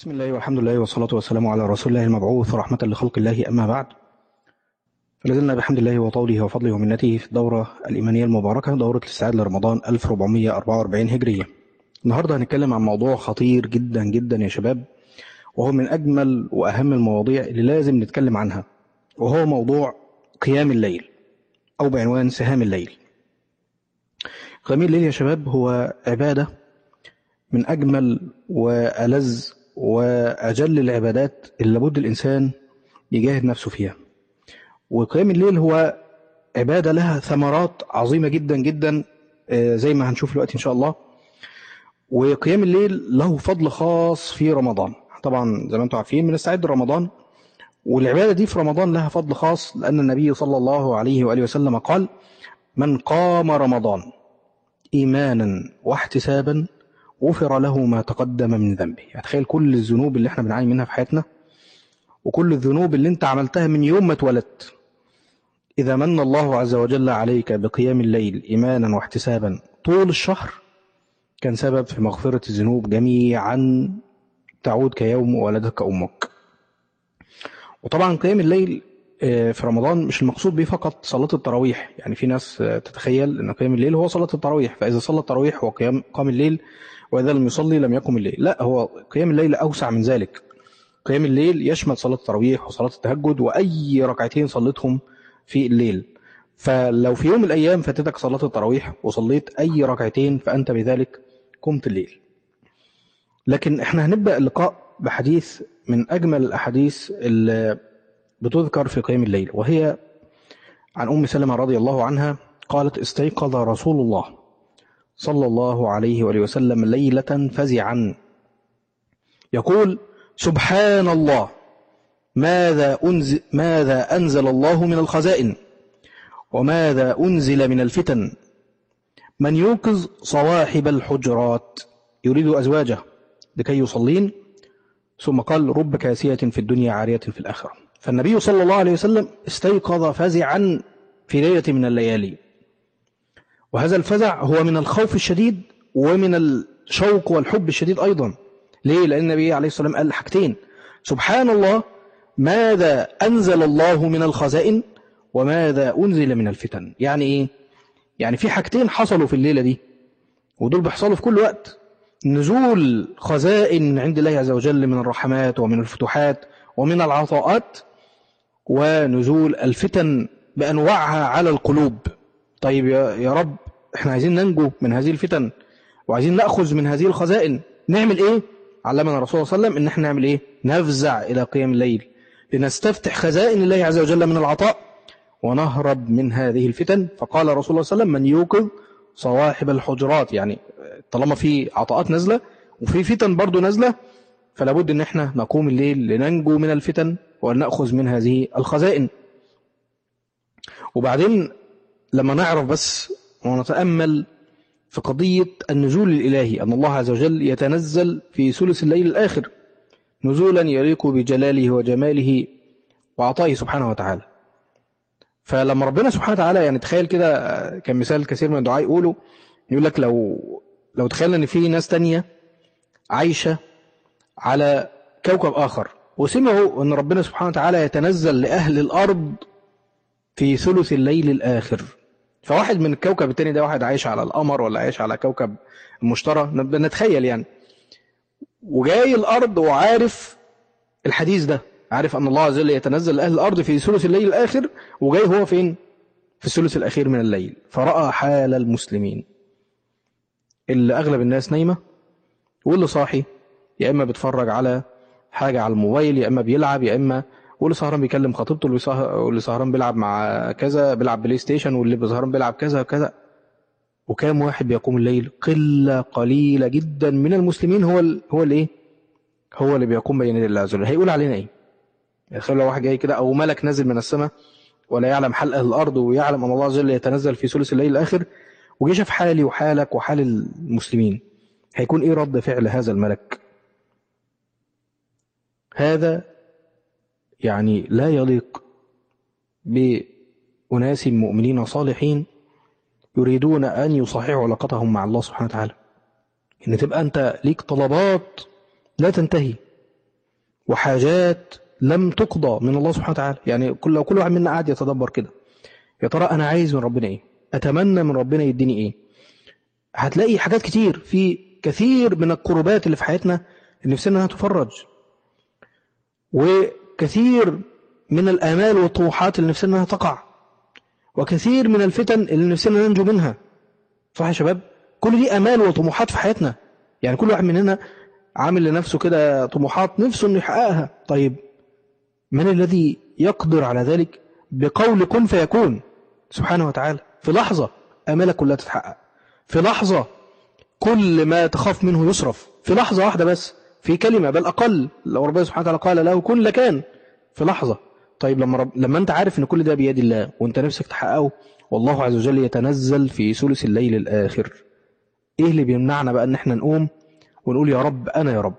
بسم الله والحمد لله والصلاة والسلام على رسول الله المبعوث رحمة لخلق الله أما بعد فلازلنا بحمد الله وطوله وفضله ومنته في الدورة الإيمانية المباركة دورة الاستعداد لرمضان 1444 هجرية النهاردة هنتكلم عن موضوع خطير جدا جدا يا شباب وهو من أجمل وأهم المواضيع اللي لازم نتكلم عنها وهو موضوع قيام الليل أو بعنوان سهام الليل قيام الليل يا شباب هو عبادة من أجمل وألذ وأجل العبادات اللي لابد الإنسان يجاهد نفسه فيها وقيام الليل هو عبادة لها ثمرات عظيمة جدا جدا آه، زي ما هنشوف دلوقتي إن شاء الله وقيام الليل له فضل خاص في رمضان طبعا زي ما انتم عارفين بنستعد لرمضان والعبادة دي في رمضان لها فضل خاص لأن النبي صلى الله عليه وآله وسلم قال من قام رمضان إيمانا واحتسابا غفر له ما تقدم من ذنبه يعني تخيل كل الذنوب اللي احنا بنعاني منها في حياتنا وكل الذنوب اللي انت عملتها من يوم ما اتولدت إذا من الله عز وجل عليك بقيام الليل إيمانا واحتسابا طول الشهر كان سبب في مغفرة الذنوب جميعا تعود كيوم ولدتك أمك وطبعا قيام الليل آه، في رمضان مش المقصود به فقط صلاة التراويح يعني في ناس آه، تتخيل أن قيام الليل هو صلاة التراويح فإذا صلى التراويح هو قيام قام الليل وإذا لم يصلي لم يقم الليل لا هو قيام الليل أوسع من ذلك قيام الليل يشمل صلاة التراويح وصلاة التهجد وأي ركعتين صليتهم في الليل فلو في يوم من الأيام فاتتك صلاة التراويح وصليت أي ركعتين فأنت بذلك قمت الليل لكن احنا هنبدأ اللقاء بحديث من أجمل الأحاديث اللي بتذكر في قيام الليل وهي عن أم سلمة رضي الله عنها قالت استيقظ رسول الله صلى الله عليه وآله وسلم ليلة فزعا يقول سبحان الله ماذا أنزل, ماذا أنزل الله من الخزائن وماذا أنزل من الفتن من يوقظ صواحب الحجرات يريد أزواجه لكي يصلين ثم قال رب كاسية في الدنيا عارية في الآخرة فالنبي صلى الله عليه وسلم استيقظ فزعا في ليلة من الليالي وهذا الفزع هو من الخوف الشديد ومن الشوق والحب الشديد أيضا ليه؟ لأن النبي عليه الصلاة والسلام قال حاجتين سبحان الله ماذا أنزل الله من الخزائن وماذا أنزل من الفتن يعني إيه؟ يعني في حاجتين حصلوا في الليلة دي ودول بيحصلوا في كل وقت نزول خزائن عند الله عز وجل من الرحمات ومن الفتوحات ومن العطاءات ونزول الفتن بأنواعها على القلوب طيب يا يا رب احنا عايزين ننجو من هذه الفتن وعايزين نأخذ من هذه الخزائن نعمل ايه علمنا الرسول صلى الله عليه وسلم ان احنا نعمل ايه نفزع الى قيام الليل لنستفتح خزائن الله عز وجل من العطاء ونهرب من هذه الفتن فقال رسول الله صلى الله عليه وسلم من يوقظ صواحب الحجرات يعني طالما في عطاءات نازله وفي فتن برضو نازله فلا بد ان احنا نقوم الليل لننجو من الفتن ونأخذ من هذه الخزائن وبعدين لما نعرف بس ونتأمل في قضية النزول الإلهي أن الله عز وجل يتنزل في ثلث الليل الآخر نزولا يليق بجلاله وجماله وعطائه سبحانه وتعالى فلما ربنا سبحانه وتعالى يعني تخيل كده كان مثال كثير من الدعاء يقولوا يقول لك لو لو تخيلنا ان في ناس تانية عايشة على كوكب آخر وسمعوا ان ربنا سبحانه وتعالى يتنزل لأهل الأرض في ثلث الليل الآخر فواحد من الكوكب التاني ده واحد عايش على القمر ولا عايش على كوكب المشتري نتخيل يعني وجاي الأرض وعارف الحديث ده عارف أن الله عز وجل يتنزل لأهل الأرض في ثلث الليل الآخر وجاي هو فين في الثلث الأخير من الليل فرأى حال المسلمين اللي أغلب الناس نايمة واللي صاحي يا إما بيتفرج على حاجة على الموبايل يا إما بيلعب يا إما واللي سهران بيكلم خطيبته واللي سهر- واللي سهران بيلعب مع كذا بيلعب بلاي ستيشن واللي سهران بيلعب كذا كذا وكام واحد بيقوم الليل قلة قليلة جدا من المسلمين هو ال... هو الايه هو اللي بيقوم بين يدي الله عز وجل هيقول علينا ايه تخيل لو واحد جاي كده او ملك نازل من السماء ولا يعلم حال اهل الارض ويعلم ان الله عز وجل يتنزل في ثلث الليل الاخر وجه شاف حالي وحالك وحال المسلمين هيكون ايه رد فعل هذا الملك هذا يعني لا يليق بأناس مؤمنين صالحين يريدون أن يصححوا علاقتهم مع الله سبحانه وتعالى إن تبقى أنت ليك طلبات لا تنتهي وحاجات لم تقضى من الله سبحانه وتعالى يعني كل لو كل واحد منا قاعد يتدبر كده يا ترى انا عايز من ربنا ايه اتمنى من ربنا يديني ايه هتلاقي حاجات كتير في كثير من الكربات اللي في حياتنا اللي نفسنا انها تفرج وكثير من الآمال والطموحات اللي نفسنا انها تقع وكثير من الفتن اللي نفسنا ننجو منها صح يا شباب كل دي آمال وطموحات في حياتنا يعني كل واحد مننا عامل لنفسه كده طموحات نفسه انه يحققها طيب من الذي يقدر على ذلك بقول كن فيكون سبحانه وتعالى في لحظة آمالك كلها تتحقق في لحظة كل ما تخاف منه يصرف في لحظة واحدة بس في كلمة بل أقل لو ربنا سبحانه وتعالى قال له كن لكان في لحظة طيب لما, رب... لما أنت عارف أن كل ده بيد الله وأنت نفسك تحققه والله عز وجل يتنزل في ثلث الليل الآخر إيه اللي بيمنعنا بقى أن احنا نقوم ونقول يا رب أنا يا رب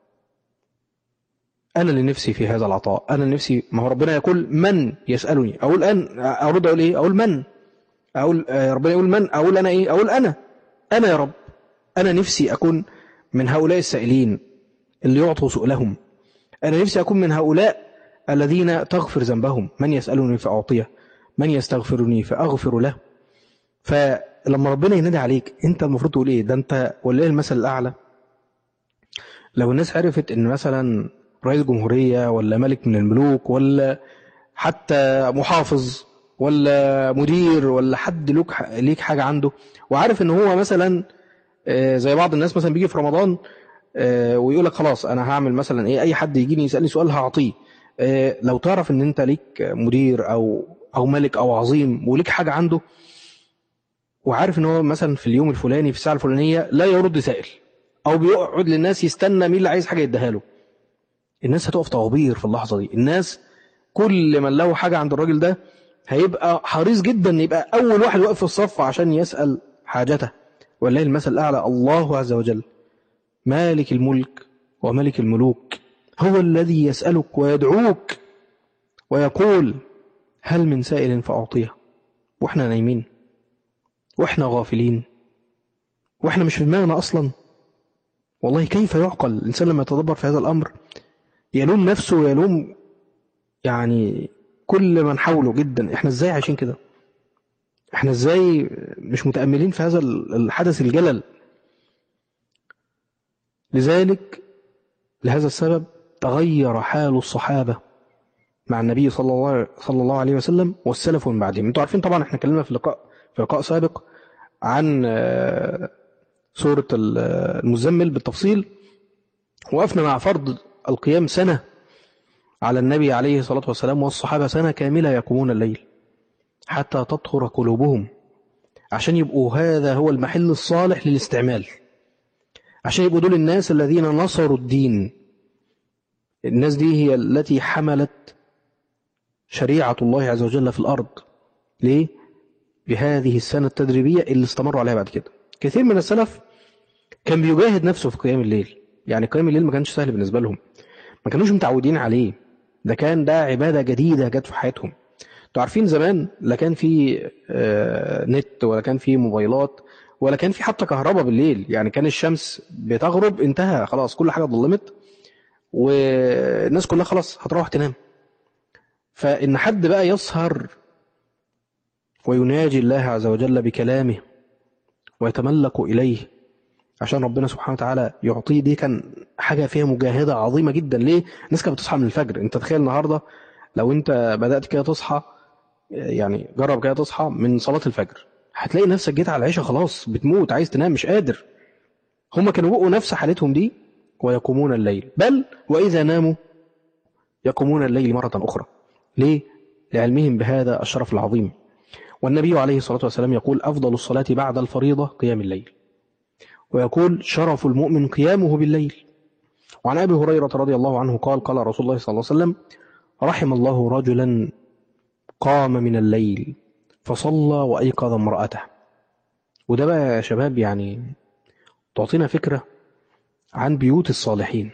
أنا اللي نفسي في هذا العطاء أنا اللي نفسي ما هو ربنا يقول من يسألني أقول أن أرد أقول إيه أقول من أقول ربنا يقول من أقول أنا إيه أقول أنا أنا يا رب أنا نفسي أكون من هؤلاء السائلين اللي يعطوا سؤلهم أنا نفسي أكون من هؤلاء الذين تغفر ذنبهم من يسألني فأعطيه من يستغفرني فأغفر له فلما ربنا ينادي عليك أنت المفروض تقول إيه ده أنت ولله المثل الأعلى لو الناس عرفت أن مثلا رئيس جمهورية ولا ملك من الملوك ولا حتى محافظ ولا مدير ولا حد ليك حاجة عنده وعارف ان هو مثلا زي بعض الناس مثلا بيجي في رمضان ويقول لك خلاص انا هعمل مثلا ايه اي حد يجيني يسالني سؤال هعطيه لو تعرف ان انت ليك مدير او او ملك او عظيم وليك حاجه عنده وعارف ان هو مثلا في اليوم الفلاني في الساعه الفلانيه لا يرد سائل او بيقعد للناس يستنى مين اللي عايز حاجه يديها له الناس هتقف طوابير في اللحظه دي الناس كل من له حاجه عند الراجل ده هيبقى حريص جدا يبقى اول واحد واقف في الصف عشان يسال حاجته ولله المثل الاعلى الله عز وجل مالك الملك وملك الملوك هو الذي يسألك ويدعوك ويقول هل من سائل فأعطيه وإحنا نايمين وإحنا غافلين وإحنا مش في دماغنا أصلا والله كيف يعقل الإنسان لما يتدبر في هذا الأمر يلوم نفسه ويلوم يعني كل من حوله جدا إحنا إزاي عايشين كده إحنا إزاي مش متأملين في هذا الحدث الجلل لذلك لهذا السبب تغير حال الصحابة مع النبي صلى الله صلى الله عليه وسلم والسلف من بعدهم انتوا عارفين طبعا احنا اتكلمنا في لقاء في لقاء سابق عن سورة المزمل بالتفصيل وقفنا مع فرض القيام سنة على النبي عليه الصلاة والسلام والصحابة سنة كاملة يقومون الليل حتى تطهر قلوبهم عشان يبقوا هذا هو المحل الصالح للاستعمال عشان يبقوا دول الناس الذين نصروا الدين الناس دي هي التي حملت شريعة الله عز وجل في الأرض ليه؟ بهذه السنة التدريبية اللي استمروا عليها بعد كده كثير من السلف كان بيجاهد نفسه في قيام الليل يعني قيام الليل ما كانش سهل بالنسبة لهم ما كانوش متعودين عليه ده كان ده عبادة جديدة جت في حياتهم انتوا عارفين زمان لا كان في نت ولا كان في موبايلات ولا كان في حتى كهرباء بالليل يعني كان الشمس بتغرب انتهى خلاص كل حاجة ظلمت والناس كلها خلاص هتروح تنام فإن حد بقى يسهر ويناجي الله عز وجل بكلامه ويتملق إليه عشان ربنا سبحانه وتعالى يعطيه دي كان حاجة فيها مجاهدة عظيمة جدا ليه؟ الناس كانت بتصحى من الفجر انت تخيل النهاردة لو انت بدأت كده تصحى يعني جرب كده تصحى من صلاة الفجر هتلاقي نفسك جيت على العشاء خلاص بتموت عايز تنام مش قادر هم كانوا بقوا نفس حالتهم دي ويقومون الليل بل وإذا ناموا يقومون الليل مرة أخرى ليه؟ لعلمهم بهذا الشرف العظيم والنبي عليه الصلاة والسلام يقول أفضل الصلاة بعد الفريضة قيام الليل ويقول شرف المؤمن قيامه بالليل وعن أبي هريرة رضي الله عنه قال قال رسول الله صلى الله عليه وسلم رحم الله رجلا قام من الليل فصلى وأيقظ امرأته وده بقى يا شباب يعني تعطينا فكرة عن بيوت الصالحين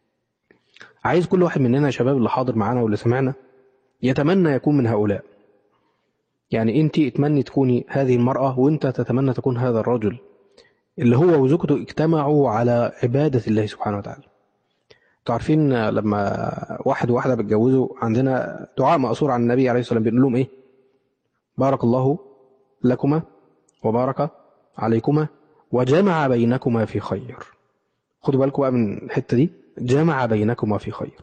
عايز كل واحد مننا يا شباب اللي حاضر معانا واللي سمعنا يتمنى يكون من هؤلاء يعني انت اتمني تكوني هذه المرأة وانت تتمنى تكون هذا الرجل اللي هو وزوجته اجتمعوا على عبادة الله سبحانه وتعالى عارفين لما واحد وواحدة بيتجوزوا عندنا دعاء مأثور عن النبي عليه الصلاة والسلام بيقول لهم إيه؟ بارك الله لكما وبارك عليكما وجمع بينكما في خير خدوا بالكم بقى من الحتة دي جمع بينكما في خير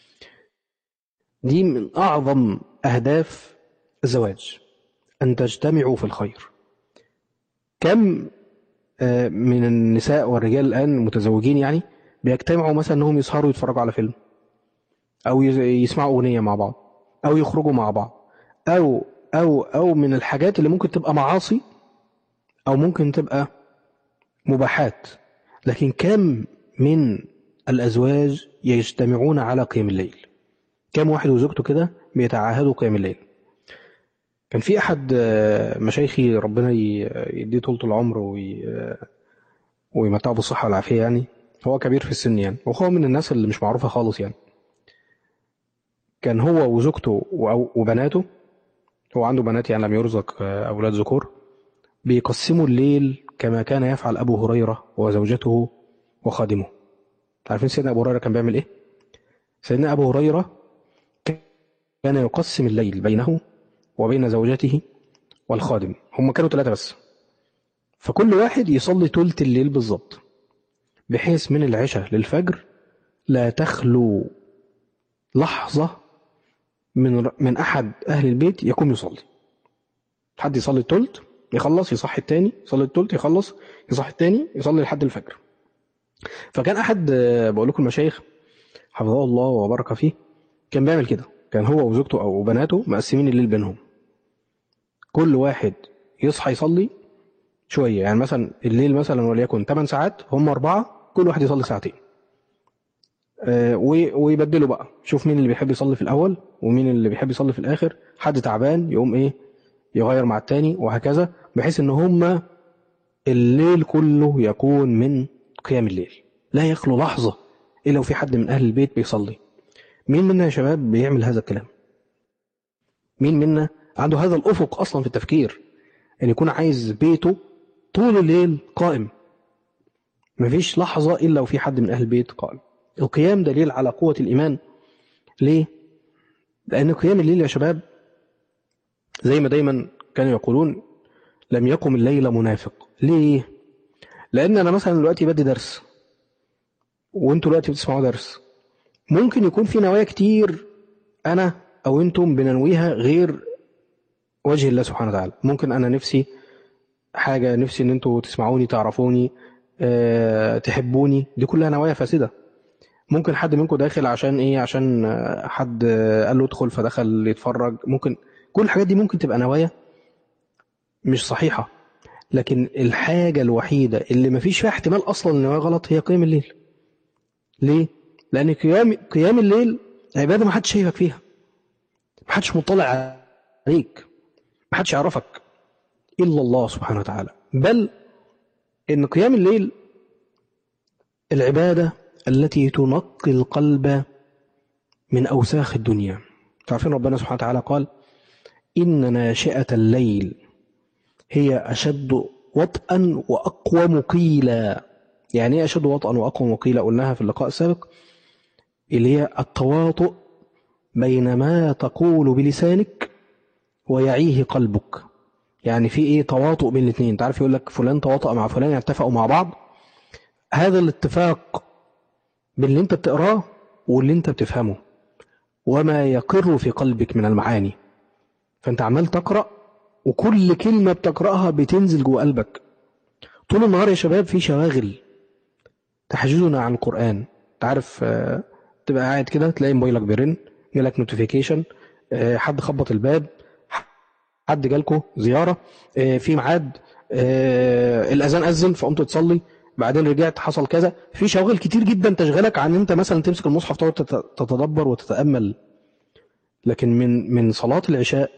دي من أعظم أهداف الزواج أن تجتمعوا في الخير كم آه، من النساء والرجال الآن متزوجين يعني بيجتمعوا مثلا أنهم يسهروا يتفرجوا على فيلم أو يسمعوا أغنية مع بعض أو يخرجوا مع بعض أو أو أو من الحاجات اللي ممكن تبقى معاصي أو ممكن تبقى مباحات لكن كم من الأزواج يجتمعون على قيام الليل كم واحد وزوجته كده بيتعاهدوا قيام الليل كان في أحد مشايخي ربنا يديه طولة العمر ويمتعه بالصحة والعافية يعني هو كبير في السن يعني وهو من الناس اللي مش معروفة خالص يعني كان هو وزوجته وبناته هو عنده بنات يعني لم يرزق أولاد ذكور بيقسموا الليل كما كان يفعل أبو هريرة وزوجته وخادمه عارفين سيدنا أبو هريرة كان بيعمل إيه؟ سيدنا أبو هريرة كان يقسم الليل بينه وبين زوجته والخادم هم كانوا ثلاثة بس فكل واحد يصلي تلت الليل بالظبط بحيث من العشاء للفجر لا تخلو لحظة من من أحد أهل البيت يقوم يصلي حد يصلي التلت يخلص يصحي التاني يصلي التلت يخلص يصحي التاني يصلي لحد الفجر فكان أحد بقول لكم المشايخ حفظه الله وبارك فيه كان بيعمل كده كان هو وزوجته أو بناته مقسمين الليل بينهم كل واحد يصحى يصلي شوية يعني مثلا الليل مثلا وليكن 8 ساعات هم أربعة كل واحد يصلي ساعتين آه، ويبدلوا بقى شوف مين اللي بيحب يصلي في الأول ومين اللي بيحب يصلي في الآخر حد تعبان يقوم إيه يغير مع التاني وهكذا بحيث إن هما الليل كله يكون من قيام الليل لا يخلو لحظة إلا لو في حد من أهل البيت بيصلي مين منا يا شباب بيعمل هذا الكلام مين منا عنده هذا الأفق أصلا في التفكير أن يكون عايز بيته طول الليل قائم مفيش لحظة إلا وفي حد من أهل البيت قائم القيام دليل على قوة الإيمان ليه؟ لأن قيام الليل يا شباب زي ما دايما كانوا يقولون لم يقم الليل منافق ليه؟ لأن أنا مثلا دلوقتي بدي درس وانتوا دلوقتي بتسمعوا درس ممكن يكون في نوايا كتير أنا أو أنتم بننويها غير وجه الله سبحانه وتعالى ممكن أنا نفسي حاجة نفسي إن أنتوا تسمعوني تعرفوني أه تحبوني دي كلها نوايا فاسدة ممكن حد منكم داخل عشان إيه عشان حد قال له ادخل فدخل يتفرج ممكن كل الحاجات دي ممكن تبقى نوايا مش صحيحة لكن الحاجة الوحيدة اللي مفيش فيها احتمال أصلا إن غلط هي قيام الليل ليه؟ لأن قيام قيام الليل عبادة ما حدش شايفك فيها ما حدش مطلع عليك ما حدش يعرفك إلا الله سبحانه وتعالى بل إن قيام الليل العبادة التي تنقي القلب من أوساخ الدنيا تعرفين ربنا سبحانه وتعالى قال إن ناشئة الليل هي أشد وطئا وأقوم قيلا يعني ايه أشد وطئا وأقوم قيلا قلناها في اللقاء السابق اللي هي التواطؤ بين ما تقول بلسانك ويعيه قلبك يعني في ايه تواطؤ بين الاثنين تعرف يقول لك فلان تواطؤ مع فلان يعني اتفقوا مع بعض هذا الاتفاق بين اللي انت بتقراه واللي انت بتفهمه وما يقر في قلبك من المعاني فانت عمال تقرأ وكل كلمة بتقرأها بتنزل جوه قلبك طول النهار يا شباب في شواغل تحجزنا عن القرآن تعرف آه تبقى قاعد كده تلاقي موبايلك بيرن جالك نوتيفيكيشن آه، حد خبط الباب حد جالكوا زياره آه، في ميعاد آه، الاذان اذن فقمت تصلي بعدين رجعت حصل كذا في شواغل كتير جدا تشغلك عن انت مثلا تمسك المصحف تقعد تتدبر وتتامل لكن من من صلاه العشاء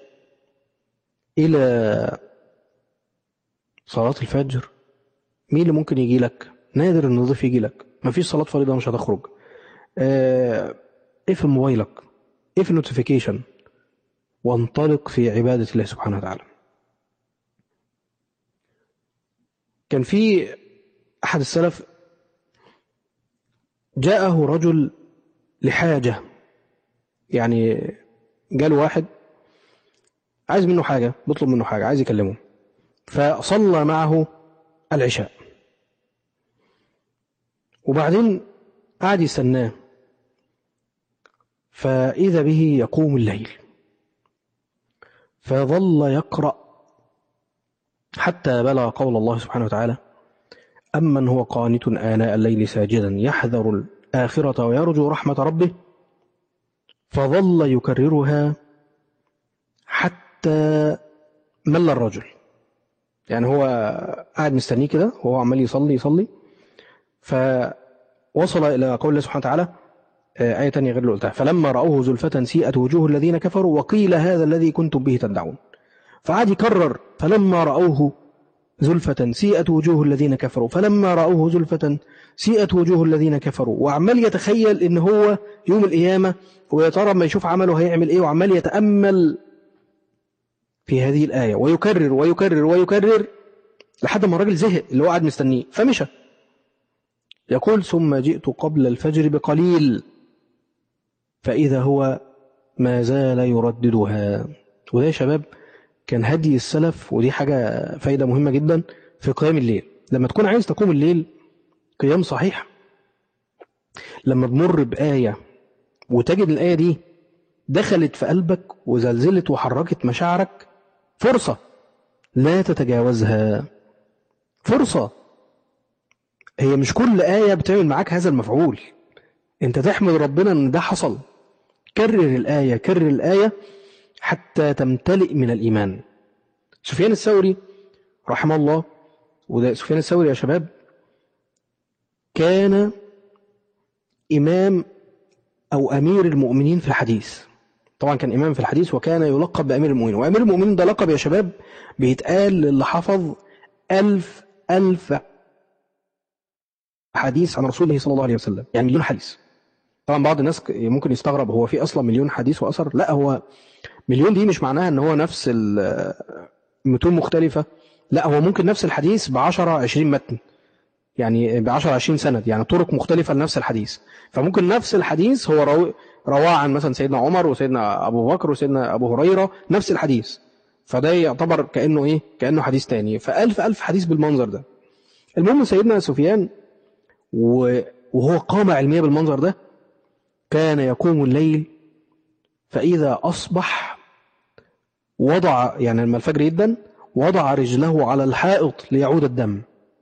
الى صلاه الفجر مين اللي ممكن يجي لك نادر ان الضيف يجي لك مفيش صلاه فريضه مش هتخرج اقفل موبايلك اقفل نوتيفيكيشن وانطلق في عبادة الله سبحانه وتعالى كان في أحد السلف جاءه رجل لحاجة يعني جاله واحد عايز منه حاجة بيطلب منه حاجة عايز يكلمه فصلى معه العشاء وبعدين قعد يستناه فإذا به يقوم الليل فظل يقرأ حتى بلغ قول الله سبحانه وتعالى أمن هو قانت آناء الليل ساجدا يحذر الآخرة ويرجو رحمة ربه فظل يكررها حتى مل الرجل يعني هو قاعد مستنيه كده وهو عمال يصلي يصلي فوصل إلى قول الله سبحانه وتعالى آه، آية تانية غير اللي قلتها فلما رأوه زلفة سيئت وجوه الذين كفروا وقيل هذا الذي كنتم به تدعون فعاد يكرر فلما رأوه زلفة سيئت وجوه الذين كفروا فلما رأوه زلفة سيئت وجوه الذين كفروا وعمال يتخيل ان هو يوم القيامة ويا ترى ما يشوف عمله هيعمل ايه وعمال يتأمل في هذه الآية ويكرر ويكرر ويكرر لحد ما الراجل زهق اللي هو قاعد مستنيه فمشى يقول ثم جئت قبل الفجر بقليل فإذا هو ما زال يرددها وده يا شباب كان هدي السلف ودي حاجة فايدة مهمة جدا في قيام الليل لما تكون عايز تقوم الليل قيام صحيح لما تمر بآية وتجد الآية دي دخلت في قلبك وزلزلت وحركت مشاعرك فرصة لا تتجاوزها فرصة هي مش كل آية بتعمل معاك هذا المفعول انت تحمد ربنا ان ده حصل كرر الآية كرر الآية حتى تمتلئ من الإيمان سفيان الثوري رحمه الله وده سفيان الثوري يا شباب كان إمام أو أمير المؤمنين في الحديث طبعا كان إمام في الحديث وكان يلقب بأمير المؤمنين وأمير المؤمنين ده لقب يا شباب بيتقال للي حفظ ألف ألف حديث عن رسول الله صلى الله عليه وسلم يعني مليون حديث طبعا بعض الناس ممكن يستغرب هو في أصلا مليون حديث وأثر لا هو مليون دي مش معناها ان هو نفس المتون مختلفة لا هو ممكن نفس الحديث ب 10 20 متن يعني ب 10 20 سند يعني طرق مختلفة لنفس الحديث فممكن نفس الحديث هو رواه عن مثلا سيدنا عمر وسيدنا أبو بكر وسيدنا أبو هريرة نفس الحديث فده يعتبر كأنه إيه كأنه حديث تاني فألف ألف حديث بالمنظر ده المهم سيدنا سفيان وهو قامة علمية بالمنظر ده كان يقوم الليل فإذا أصبح وضع يعني لما الفجر يدن وضع رجله على الحائط ليعود الدم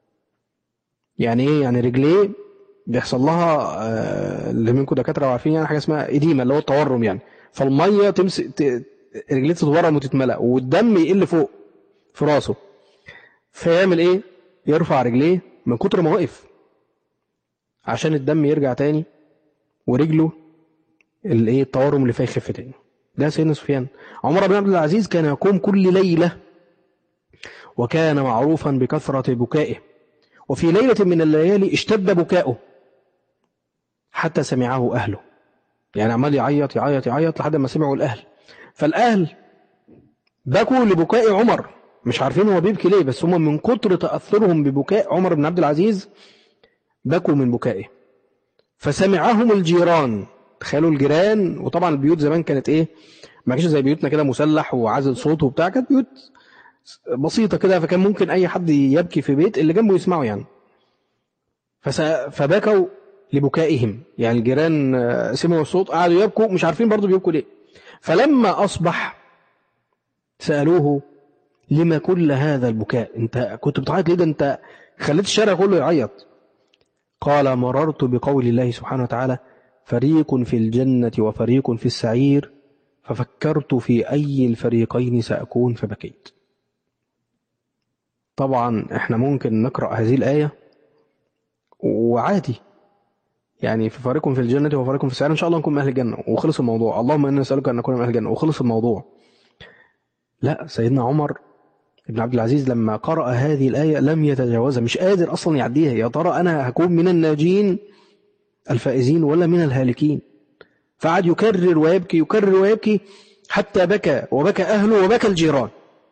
يعني ايه يعني رجليه بيحصل لها آه، اللي منكم دكاتره عارفين يعني حاجه اسمها اديمه اللي هو التورم يعني فالميه تمسك رجليه تتورم وتتملأ والدم يقل فوق في راسه فيعمل ايه يرفع رجليه من كتر ما وقف عشان الدم يرجع تاني ورجله الايه التورم اللي فيها يخف تاني ده سيدنا سفيان عمر بن عبد العزيز كان يقوم كل ليلة وكان معروفا بكثرة بكائه وفي ليلة من الليالي اشتد بكاؤه حتى سمعه أهله يعني عمال يعيط يعيط يعيط لحد ما سمعوا الأهل فالأهل بكوا لبكاء عمر مش عارفين هو بيبكي ليه بس هم من كتر تأثرهم ببكاء عمر بن عبد العزيز بكوا من بكائه فسمعهم الجيران تخيلوا الجيران وطبعا البيوت زمان كانت ايه ما كانش زي بيوتنا كده مسلح وعازل صوت وبتاع كانت بيوت بسيطة كده فكان ممكن أي حد يبكي في بيت اللي جنبه يسمعه يعني فس... فبكوا لبكائهم يعني الجيران آه، سمعوا الصوت قعدوا يبكوا مش عارفين برضه بيبكوا ليه فلما أصبح سألوه لما كل هذا البكاء انت كنت بتعيط ليه ده انت خليت الشارع كله يعيط قال مررت بقول الله سبحانه وتعالى فريق في الجنة وفريق في السعير ففكرت في أي الفريقين سأكون فبكيت طبعا احنا ممكن نقرأ هذه الآية وعادي يعني في فريق في الجنة وفريق في السعير إن شاء الله نكون من أهل الجنة وخلص الموضوع اللهم إنا نسألك أن نكون من أهل الجنة وخلص الموضوع لا سيدنا عمر ابن عبد العزيز لما قرأ هذه الآية لم يتجاوزها مش قادر أصلا يعديها يا ترى أنا هكون من الناجين الفائزين ولا من الهالكين فقعد يكرر ويبكي يكرر ويبكي حتى بكى وبكى أهله وبكى الجيران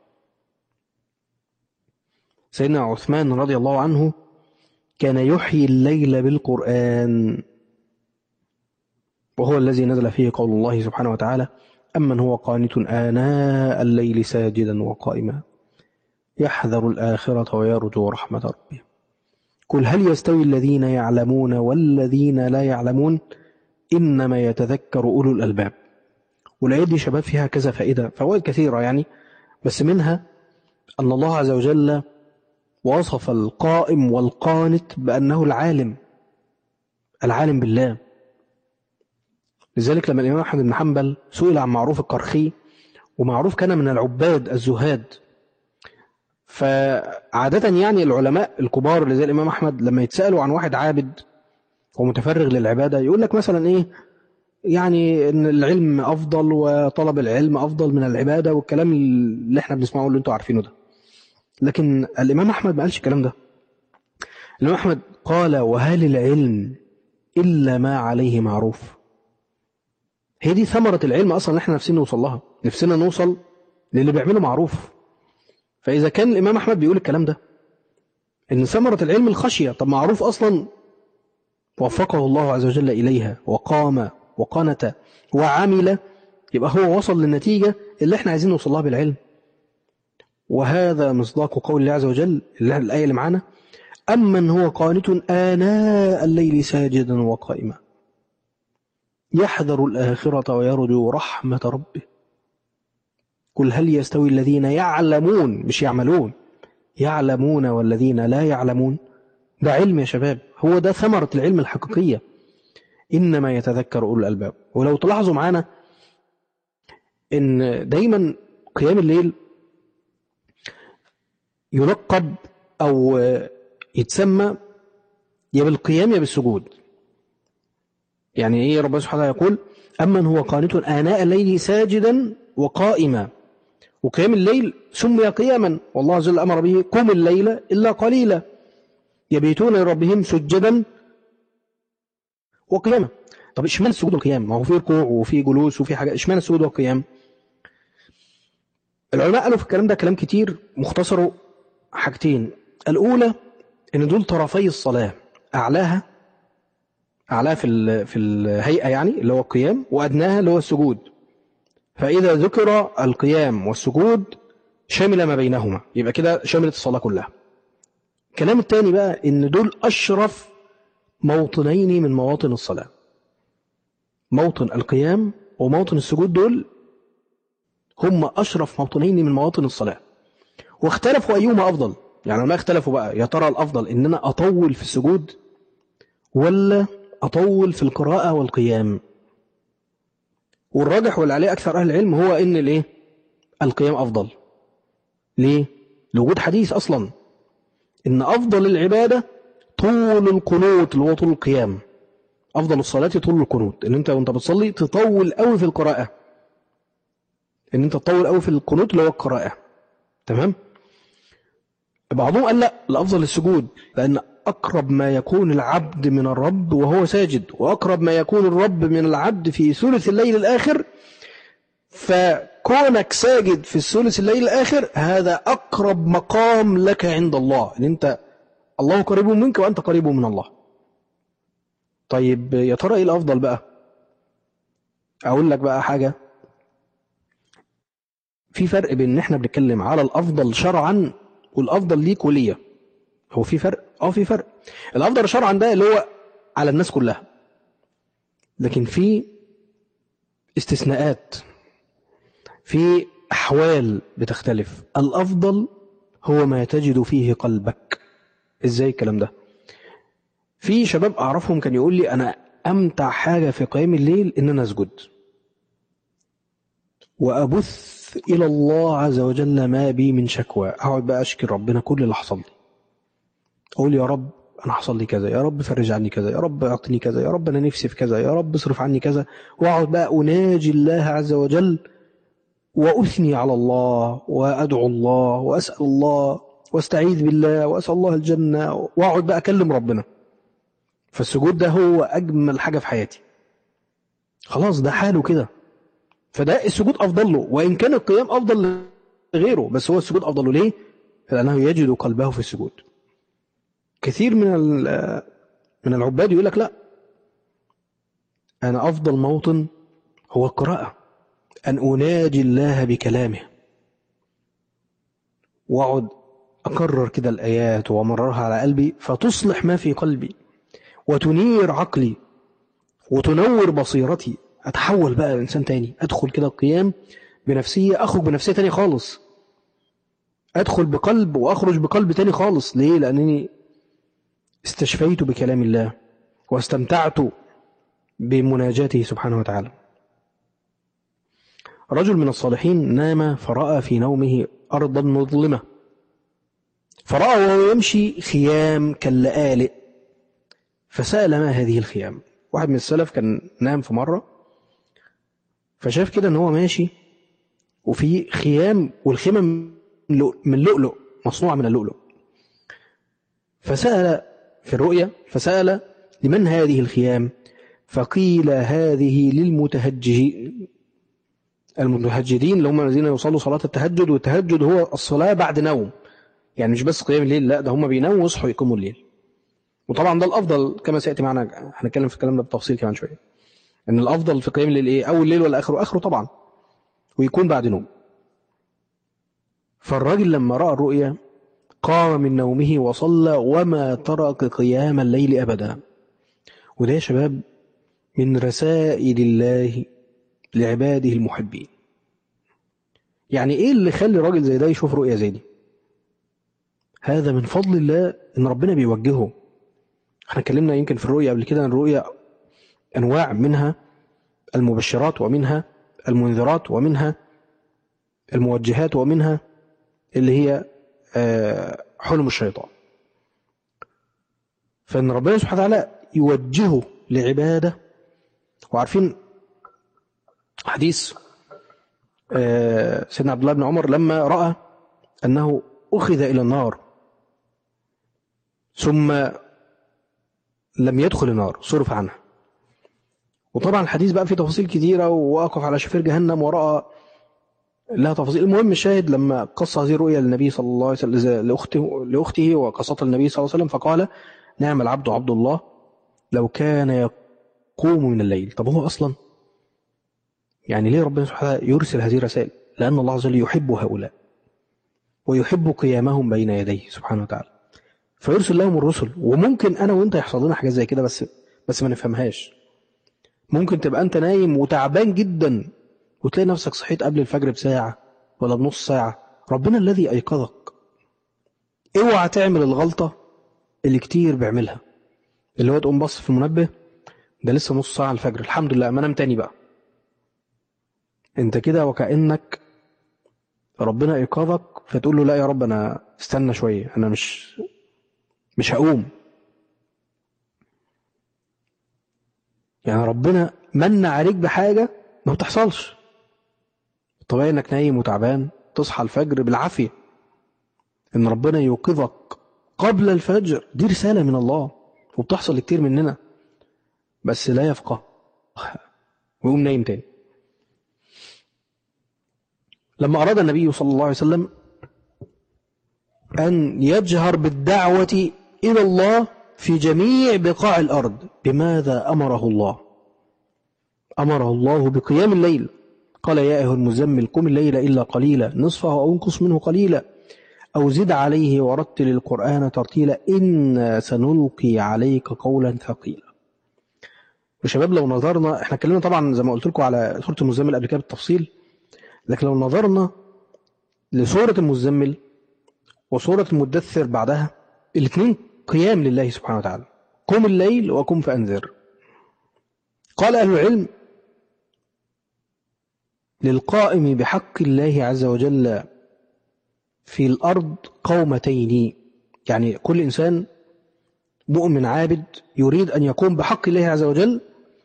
سيدنا عثمان رضي الله عنه كان يحيي الليل بالقرآن وهو الذي نزل فيه قول الله سبحانه وتعالى أمن هو قانت آناء الليل ساجدا وقائما يحذر الآخرة ويرجو رحمة ربه قل هل يستوي الذين يعلمون والذين لا يعلمون إنما يتذكر أولو الألباب والآيات دي شباب فيها كذا فائدة فوائد كثيرة يعني بس منها أن الله عز وجل وصف القائم والقانت بأنه العالم العالم بالله لذلك لما الإمام أحمد بن حنبل سئل عن معروف القرخي ومعروف كان من العباد الزهاد فعادة يعني العلماء الكبار اللي زي الإمام أحمد لما يتسألوا عن واحد عابد ومتفرغ للعبادة يقول لك مثلا إيه يعني ان العلم افضل وطلب العلم افضل من العباده والكلام اللي احنا بنسمعه اللي انتوا عارفينه ده لكن الامام احمد ما قالش الكلام ده الامام احمد قال وهل العلم الا ما عليه معروف هي دي ثمره العلم اصلا اللي احنا نفسنا نوصل لها نفسنا نوصل للي بيعمله معروف فاذا كان الامام احمد بيقول الكلام ده ان ثمره العلم الخشيه طب معروف اصلا وفقه الله عز وجل اليها وقام وقنت وعمل يبقى هو وصل للنتيجة اللي احنا عايزين نوصل لها بالعلم وهذا مصداق قول الله عز وجل الآية اللي معانا أمن هو قانت آناء الليل ساجدا وقائما يحذر الآخرة ويرجو رحمة ربه قل هل يستوي الذين يعلمون مش يعملون يعلمون والذين لا يعلمون ده علم يا شباب هو ده ثمرة العلم الحقيقية إنما يتذكر أولو الألباب ولو تلاحظوا معانا إن دايما قيام الليل يلقب أو يتسمى يا بالقيام يا بالسجود يعني إيه ربنا سبحانه يقول أمن هو قانت آناء الليل ساجدا وقائما وقيام الليل سمي قياما والله عز وجل أمر به قم الليل إلا قليلا يبيتون لربهم سجدا وقيامة طب اشمعنى السجود والقيام ما هو في ركوع وفي جلوس وفي حاجات اشمعنى السجود والقيام العلماء قالوا في الكلام ده كلام كتير مختصره حاجتين الأولى إن دول طرفي الصلاة أعلاها أعلاها في في الهيئة يعني اللي هو القيام وأدناها اللي هو السجود فإذا ذكر القيام والسجود شمل ما بينهما يبقى كده شملت الصلاة كلها الكلام الثاني بقى إن دول أشرف موطنين من مواطن الصلاة موطن القيام وموطن السجود دول هم أشرف موطنين من مواطن الصلاة واختلفوا أيهما أفضل يعني ما اختلفوا بقى يا ترى الأفضل إن أنا أطول في السجود ولا أطول في القراءة والقيام والراجح واللي عليه أكثر أهل العلم هو إن الإيه القيام أفضل ليه لوجود حديث أصلا إن أفضل العبادة طول القنوت اللي هو طول القيام أفضل الصلاة طول القنوت إن أنت وأنت بتصلي تطول قوي في القراءة إن أنت تطول قوي في القنوت اللي هو القراءة تمام بعضهم قال لا الأفضل السجود لأن أقرب ما يكون العبد من الرب وهو ساجد وأقرب ما يكون الرب من العبد في ثلث الليل الآخر فكونك ساجد في الثلث الليل الآخر هذا أقرب مقام لك عند الله إن أنت الله قريب منك وأنت قريب من الله طيب يا ترى إيه الأفضل بقى أقول لك بقى حاجة في فرق بين ان احنا بنتكلم على الافضل شرعا والافضل ليك وليا هو في فرق اه في فرق الافضل شرعا ده اللي هو على الناس كلها لكن في استثناءات في احوال بتختلف الافضل هو ما تجد فيه قلبك ازاي الكلام ده في شباب اعرفهم كان يقول لي انا امتع حاجه في قيام الليل ان انا اسجد وابث إلى الله عز وجل ما بي من شكوى أقعد بقى أشكي ربنا كل اللي حصل لي أقول يا رب أنا حصل لي كذا يا رب فرج عني كذا يا رب أعطني كذا يا رب أنا نفسي في كذا يا رب اصرف عني كذا وأقعد بقى أناجي الله عز وجل وأثني على الله وأدعو الله وأسأل الله واستعيذ بالله وأسأل الله الجنة وأقعد بقى أكلم ربنا فالسجود ده هو أجمل حاجة في حياتي خلاص ده حاله كده فده السجود أفضل له وإن كان القيام أفضل لغيره بس هو السجود أفضل له ليه؟ لأنه يجد قلبه في السجود كثير من من العباد يقول لك لا أنا أفضل موطن هو القراءة أن أناجي الله بكلامه وأقعد أكرر كده الآيات وأمررها على قلبي فتصلح ما في قلبي وتنير عقلي وتنور بصيرتي أتحول بقى إنسان تاني أدخل كده القيام بنفسية أخرج بنفسية تاني خالص أدخل بقلب وأخرج بقلب تاني خالص ليه؟ لأنني استشفيت بكلام الله واستمتعت بمناجاته سبحانه وتعالى رجل من الصالحين نام فرأى في نومه أرضا مظلمة فرأى وهو يمشي خيام كاللآلئ فسأل ما هذه الخيام واحد من السلف كان نام في مرة فشاف كده ان هو ماشي وفي خيام والخيمة من لؤلؤ مصنوعة من اللؤلؤ فسأل في الرؤيا فسأل لمن هذه الخيام فقيل هذه للمتهجدين المتهجدين اللي هم الذين يصلوا صلاة التهجد والتهجد هو الصلاة بعد نوم يعني مش بس قيام الليل لا ده هم بيناموا ويصحوا يقوموا الليل وطبعا ده الافضل كما سياتي معنا هنتكلم في الكلام ده بتفصيل كمان شويه ان الافضل في قيام الليل ايه اول الليل ولا اخره اخره طبعا ويكون بعد نوم فالراجل لما راى الرؤيا قام من نومه وصلى وما ترك قيام الليل ابدا وده يا شباب من رسائل الله لعباده المحبين يعني ايه اللي يخلي راجل زي ده يشوف رؤيا زي دي هذا من فضل الله ان ربنا بيوجهه احنا اتكلمنا يمكن في الرؤيا قبل كده ان الرؤيا انواع منها المبشرات ومنها المنذرات ومنها الموجهات ومنها اللي هي حلم الشيطان فان ربنا سبحانه وتعالى يوجهه لعباده وعارفين حديث سيدنا عبد الله بن عمر لما راى انه اخذ الى النار ثم لم يدخل النار صرف عنها وطبعا الحديث بقى فيه تفاصيل كثيرة وواقف على شفير جهنم ورأى لها تفاصيل المهم الشاهد لما قص هذه الرؤيا للنبي صلى الله عليه وسلم لأخته, لأخته وقصتها النبي صلى الله عليه وسلم فقال نعم العبد عبد الله لو كان يقوم من الليل طب هو أصلا يعني ليه ربنا سبحانه يرسل هذه الرسائل لأن الله عز وجل يحب هؤلاء ويحب قيامهم بين يديه سبحانه وتعالى فيرسل لهم الرسل وممكن انا وانت يحصل لنا حاجات زي كده بس بس ما نفهمهاش ممكن تبقى انت نايم وتعبان جدا وتلاقي نفسك صحيت قبل الفجر بساعة ولا بنص ساعة ربنا الذي أيقظك اوعى تعمل الغلطة اللي كتير بيعملها اللي هو تقوم بص في المنبه ده لسه نص ساعة الفجر الحمد لله ما انام تاني بقى انت كده وكأنك ربنا ايقظك فتقول له لا يا رب انا استنى شوية انا مش مش هقوم يعني ربنا من عليك بحاجة ما بتحصلش طبيعي انك نايم وتعبان تصحى الفجر بالعافية ان ربنا يوقظك قبل الفجر دي رسالة من الله وبتحصل كتير مننا بس لا يفقه ويقوم نايم تاني لما أراد النبي صلى الله عليه وسلم أن يجهر بالدعوة إلى الله في جميع بقاع الأرض بماذا أمره الله أمره الله بقيام الليل قال يا أيها المزمل قم الليل إلا قليلا نصفه أو انقص منه قليلا أو زد عليه ورتل القرآن ترتيلا إن سنلقي عليك قولا ثقيلا وشباب لو نظرنا احنا اتكلمنا طبعا زي ما قلت لكم على سورة المزمل قبل كده بالتفصيل لكن لو نظرنا لسورة المزمل وسورة المدثر بعدها الاثنين قيام لله سبحانه وتعالى قم الليل وقم فأنذر قال أهل العلم للقائم بحق الله عز وجل في الأرض قومتين يعني كل إنسان مؤمن عابد يريد أن يقوم بحق الله عز وجل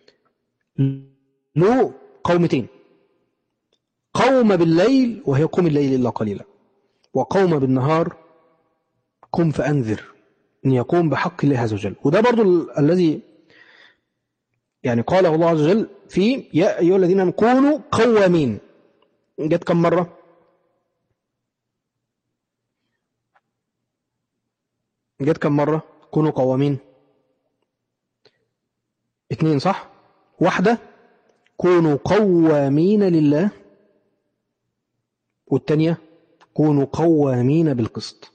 له قومتين قوم بالليل وهي قوم الليل إلا قليلا وقوم بالنهار قم فأنذر أن يقوم بحق الله عز وجل وده برضو ال الذي يعني قاله الله عز وجل في يا أيها الذين كونوا قوامين جت كم مرة جت كم مرة كونوا قوامين اتنين صح واحدة كونوا قوامين لله والتانية كونوا قوامين بالقسط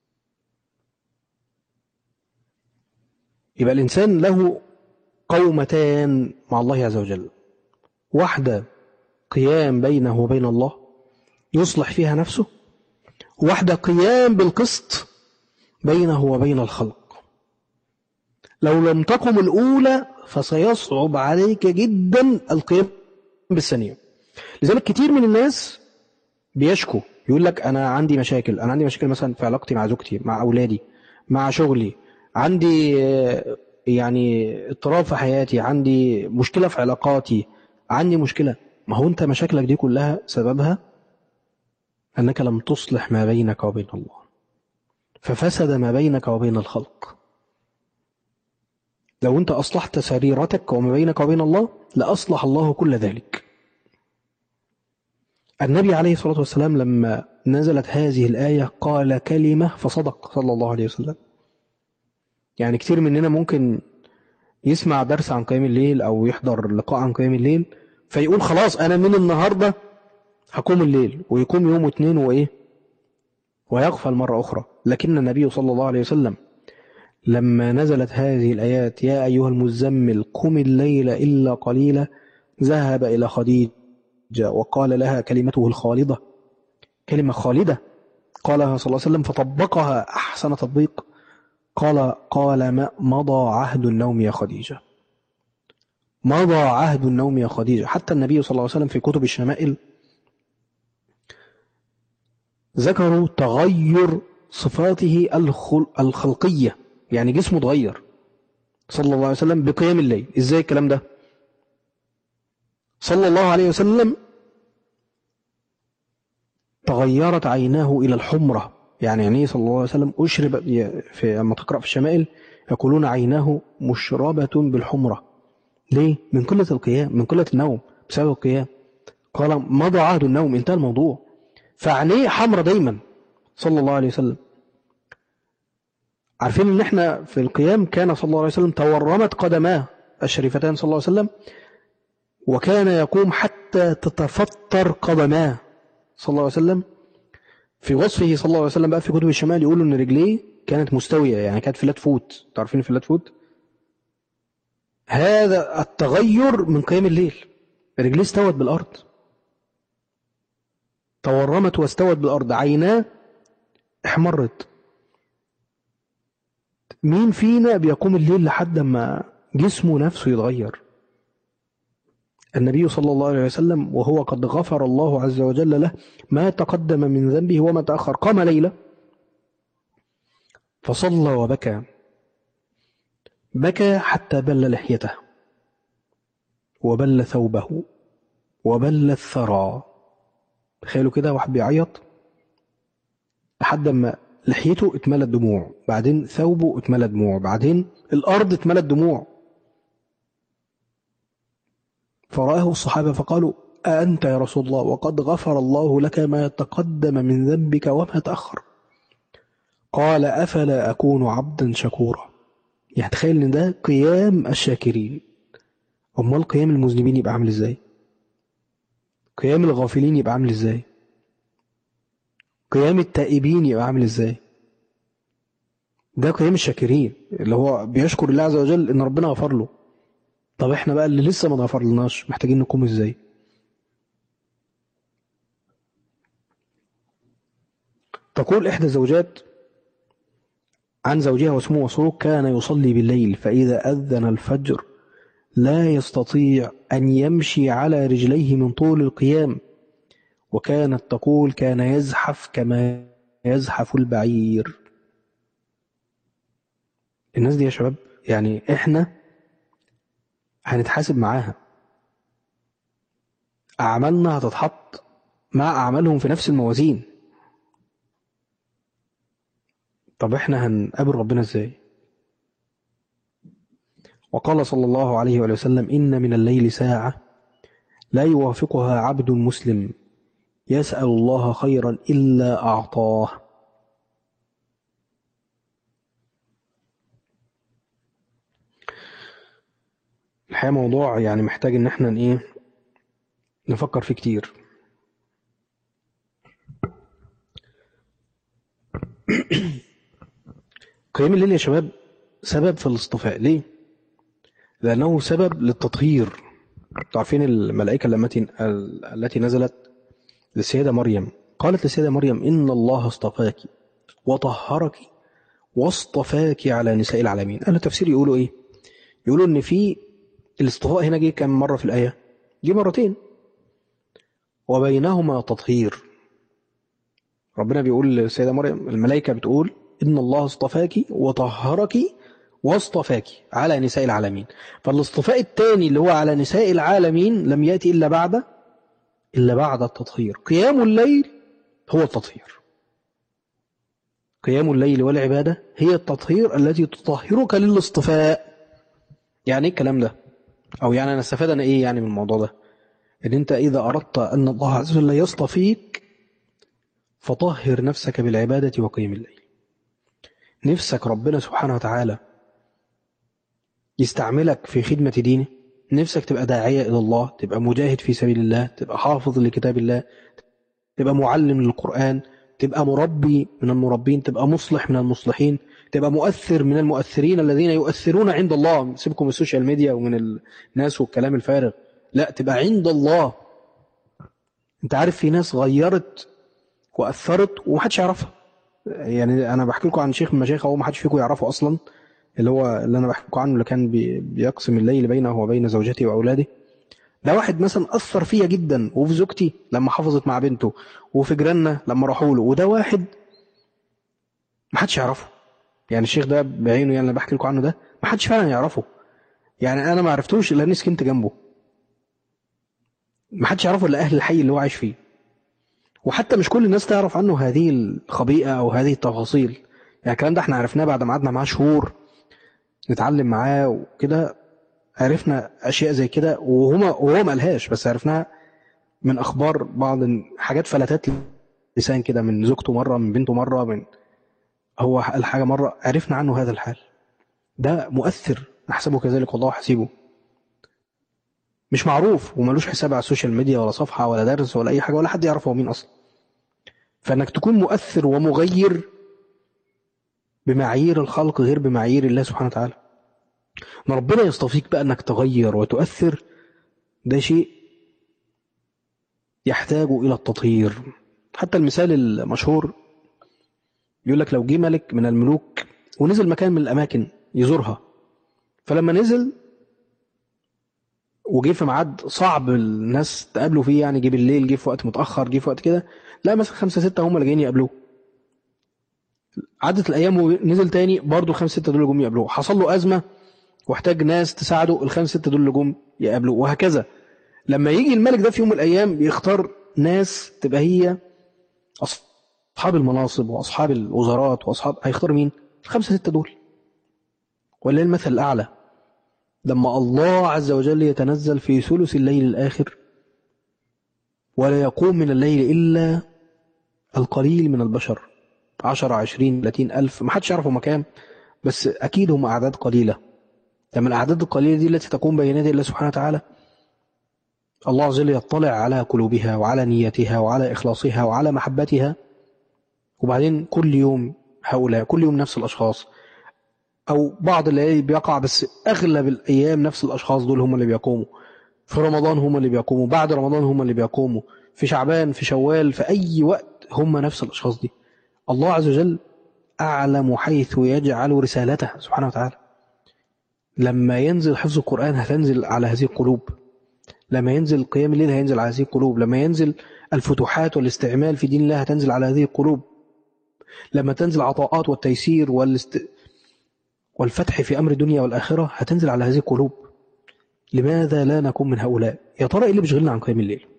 يبقى الإنسان له قومتان مع الله عز وجل واحدة قيام بينه وبين الله يصلح فيها نفسه واحدة قيام بالقسط بينه وبين الخلق لو لم تقم الأولى فسيصعب عليك جدا القيام بالثانية لذلك كتير من الناس بيشكو يقول لك أنا عندي مشاكل أنا عندي مشاكل مثلا في علاقتي مع زوجتي مع أولادي مع شغلي عندي آه، يعني اضطراب في حياتي عندي مشكلة في علاقاتي عندي مشكلة ما هو أنت مشاكلك دي كلها سببها أنك لم تصلح ما بينك وبين الله ففسد ما بينك وبين الخلق لو أنت أصلحت سريرتك وما بينك وبين الله لأصلح الله كل ذلك النبي عليه الصلاة والسلام لما نزلت هذه الآية قال كلمة فصدق صلى الله عليه وسلم يعني كتير مننا ممكن يسمع درس عن قيام الليل أو يحضر لقاء عن قيام الليل فيقول خلاص أنا من النهاردة هقوم الليل ويقوم يوم واثنين وإيه ويغفل مرة أخرى لكن النبي صلى الله عليه وسلم لما نزلت هذه الآيات يا أيها المزمل قم الليل إلا قليلا ذهب إلى خديجة وقال لها كلمته الخالدة كلمة خالدة قالها صلى الله عليه وسلم فطبقها أحسن تطبيق قال قال ما مضى عهد النوم يا خديجة مضى عهد النوم يا خديجة حتى النبي صلى الله عليه وسلم في كتب الشمائل ذكروا تغير صفاته الخلقية يعني جسمه اتغير صلى الله عليه وسلم بقيام الليل ازاي الكلام ده صلى الله عليه وسلم تغيرت عيناه إلى الحمرة يعني يعني صلى الله عليه وسلم أشرب في لما تقرأ في الشمائل يقولون عيناه مشربة بالحمرة ليه؟ من قلة القيام من قلة النوم بسبب القيام قال مضى عهد النوم انتهى الموضوع فعينيه حمرة دايما صلى الله عليه وسلم عارفين ان احنا في القيام كان صلى الله عليه وسلم تورمت قدماه الشريفتان صلى الله عليه وسلم وكان يقوم حتى تتفطر قدماه صلى الله عليه وسلم في وصفه صلى الله عليه وسلم بقى في كتب الشمال يقولوا ان رجليه كانت مستوية يعني كانت فلات فوت تعرفين فلات فوت هذا التغير من قيام الليل رجليه استوت بالأرض تورمت واستوت بالأرض عيناه احمرت مين فينا بيقوم الليل لحد ما جسمه نفسه يتغير النبي صلى الله عليه وسلم وهو قد غفر الله عز وجل له ما تقدم من ذنبه وما تأخر قام ليلة فصلى وبكى بكى حتى بل لحيته وبل ثوبه وبل الثرى تخيلوا كده واحد بيعيط لحد ما لحيته اتملت دموع بعدين ثوبه اتملى دموع بعدين الأرض اتملت دموع فرآه الصحابة فقالوا أأنت يا رسول الله وقد غفر الله لك ما تقدم من ذنبك وما تأخر قال أفلا أكون عبدا شكورا يعني تخيل ان ده قيام الشاكرين امال قيام المذنبين يبقى عامل ازاي قيام الغافلين يبقى عامل ازاي قيام التائبين يبقى عامل ازاي ده قيام الشاكرين اللي هو بيشكر الله عز وجل ان ربنا غفر له طب احنا بقى اللي لسه ما غفر لناش محتاجين نقوم ازاي تقول احدى الزوجات عن زوجها واسمه مسروق كان يصلي بالليل فإذا أذن الفجر لا يستطيع أن يمشي على رجليه من طول القيام وكانت تقول كان يزحف كما يزحف البعير الناس دي يا شباب يعني احنا هنتحاسب معاها أعمالنا هتتحط مع أعمالهم في نفس الموازين طب احنا هنقابل ربنا ازاي وقال صلى الله عليه وسلم إن من الليل ساعة لا يوافقها عبد مسلم يسأل الله خيرا إلا أعطاه الحقيقة موضوع يعني محتاج ان احنا ايه نفكر فيه كتير قيام الليل يا شباب سبب في الاصطفاء ليه لانه سبب للتطهير تعرفين الملائكة التي التي نزلت للسيدة مريم قالت للسيدة مريم إن الله اصطفاك وطهرك واصطفاك على نساء العالمين أهل التفسير يقولوا إيه يقولوا إن في الاصطفاء هنا جه كم مرة في الآية جه مرتين وبينهما تطهير ربنا بيقول للسيدة مريم الملائكة بتقول إن الله اصطفاك وطهرك واصطفاك على نساء العالمين فالاصطفاء الثاني اللي هو على نساء العالمين لم يأتي إلا بعد إلا بعد التطهير قيام الليل هو التطهير قيام الليل والعبادة هي التطهير التي تطهرك للاصطفاء يعني ايه الكلام ده أو يعني أنا استفاد أنا إيه يعني من الموضوع ده إن أنت إذا أردت أن الله عز وجل يصطفيك فطهر نفسك بالعبادة وقيام الليل نفسك ربنا سبحانه وتعالى يستعملك في خدمة دينه نفسك تبقى داعية إلى الله تبقى مجاهد في سبيل الله تبقى حافظ لكتاب الله تبقى معلم للقرآن تبقى مربي من المربين تبقى مصلح من المصلحين تبقى مؤثر من المؤثرين الذين يؤثرون عند الله سيبكم من السوشيال ميديا ومن الناس والكلام الفارغ لا تبقى عند الله انت عارف في ناس غيرت وأثرت ومحدش يعرفها يعني أنا بحكي لكم عن شيخ من المشايخ هو محدش فيكم يعرفه أصلا اللي هو اللي أنا بحكي لكم عنه اللي كان بيقسم الليل بينه وبين زوجته وأولاده ده واحد مثلا أثر فيا جدا وفي زوجتي لما حافظت مع بنته وفي جيراننا لما راحوا له وده واحد ما حدش يعرفه يعني الشيخ ده بعينه يعني اللي بحكي لكم عنه ده ما حدش فعلا يعرفه يعني انا ما عرفتوش الا اني سكنت جنبه ما حدش يعرفه الا اهل الحي اللي هو عايش فيه وحتى مش كل الناس تعرف عنه هذه الخبيئه او هذه التفاصيل يعني الكلام ده احنا عرفناه بعد ما قعدنا معاه شهور نتعلم معاه وكده عرفنا اشياء زي كده وهما وهو ما قالهاش بس عرفناها من اخبار بعض حاجات فلتات لسان كده من زوجته مره من بنته مره من هو الحاجه مره عرفنا عنه هذا الحال ده مؤثر نحسبه كذلك والله حسيبه مش معروف وملوش حساب على السوشيال ميديا ولا صفحه ولا درس ولا اي حاجه ولا حد يعرف هو مين اصلا فانك تكون مؤثر ومغير بمعايير الخلق غير بمعايير الله سبحانه وتعالى ان ربنا يصطفيك بقى انك تغير وتؤثر ده شيء يحتاج الى التطهير حتى المثال المشهور يقول لك لو جه ملك من الملوك ونزل مكان من الاماكن يزورها فلما نزل وجه في ميعاد صعب الناس تقابله فيه يعني جه بالليل جه في وقت متاخر جه في وقت كده لا مثلا خمسه سته هم اللي جايين يقابلوه عدت الايام ونزل تاني برضه الخمسه سته دول اللي جم يقابلوه حصل له ازمه واحتاج ناس تساعده الخمس ستة دول اللي جم يقابلوه وهكذا لما يجي الملك ده في يوم من الأيام بيختار ناس تبقى هي أصحاب المناصب وأصحاب الوزارات وأصحاب هيختار مين؟ الخمسة ستة دول ولا المثل الأعلى لما الله عز وجل يتنزل في ثلث الليل الآخر ولا يقوم من الليل إلا القليل من البشر عشر عشرين ثلاثين ألف ما حدش يعرفوا مكان بس أكيد هم أعداد قليلة لما الأعداد القليلة دي التي تقوم بين يدي الله سبحانه وتعالى الله عز وجل يطلع على قلوبها وعلى نيتها وعلى إخلاصها وعلى محبتها وبعدين كل يوم هؤلاء كل يوم نفس الأشخاص أو بعض الليالي بيقع بس أغلب الأيام نفس الأشخاص دول هم اللي بيقوموا في رمضان هم اللي بيقوموا بعد رمضان هم اللي بيقوموا في شعبان في شوال في أي وقت هم نفس الأشخاص دي الله عز وجل أعلم حيث يجعل رسالته سبحانه وتعالى لما ينزل حفظ القرآن هتنزل على هذه القلوب لما ينزل قيام الليل هينزل على هذه القلوب لما ينزل الفتوحات والاستعمال في دين الله هتنزل على هذه القلوب لما تنزل عطاءات والتيسير والاست... والفتح في أمر الدنيا والآخرة هتنزل على هذه القلوب لماذا لا نكون من هؤلاء يا ترى إيه اللي بيشغلنا عن قيام الليل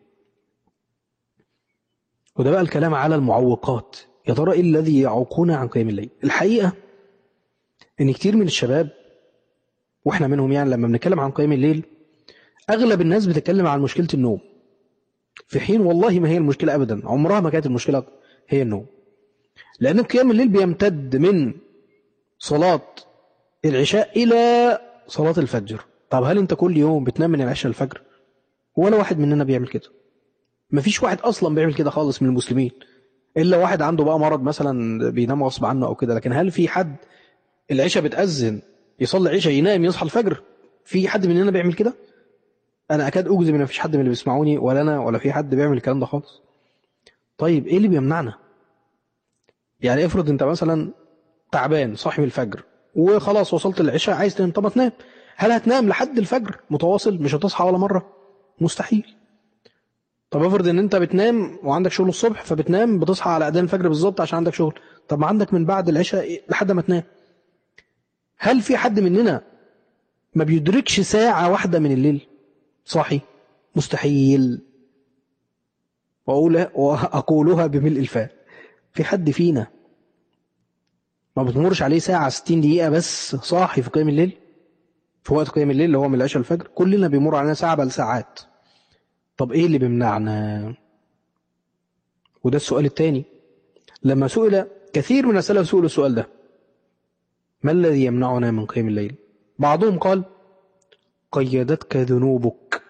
وده بقى الكلام على المعوقات يا ترى إيه الذي يعوقنا عن قيام الليل الحقيقة إن كتير من الشباب واحنا منهم يعني لما بنتكلم عن قيام الليل اغلب الناس بتتكلم عن مشكله النوم في حين والله ما هي المشكله ابدا عمرها ما كانت المشكله هي النوم لان قيام الليل بيمتد من صلاه العشاء الى صلاه الفجر طب هل انت كل يوم بتنام من العشاء للفجر ولا واحد مننا بيعمل كده مفيش واحد اصلا بيعمل كده خالص من المسلمين الا واحد عنده بقى مرض مثلا بينام غصب عنه او كده لكن هل في حد العشاء بتأذن يصلي عشاء ينام يصحى الفجر في حد مننا بيعمل كده انا اكاد اجزم ان مفيش حد من اللي بيسمعوني ولا انا ولا في حد بيعمل الكلام ده خالص طيب ايه اللي بيمنعنا يعني افرض انت مثلا تعبان صاحي من الفجر وخلاص وصلت العشاء عايز تنام طب ما تنام هل هتنام لحد الفجر متواصل مش هتصحى ولا مرة مستحيل طب افرض ان انت بتنام وعندك شغل الصبح فبتنام بتصحى على اذان الفجر بالظبط عشان عندك شغل طب ما عندك من بعد العشاء لحد ما تنام هل في حد مننا ما بيدركش ساعة واحدة من الليل صاحي مستحيل وأقولها وأقولها بملء الفاء في حد فينا ما بتمرش عليه ساعة 60 دقيقة بس صاحي في قيام الليل في وقت قيام الليل اللي هو من العشاء الفجر كلنا بيمر علينا ساعة بل ساعات طب ايه اللي بيمنعنا وده السؤال الثاني لما سئل كثير من السلف سئلوا السؤال ده ما الذي يمنعنا من قيام الليل بعضهم قال قيدتك ذنوبك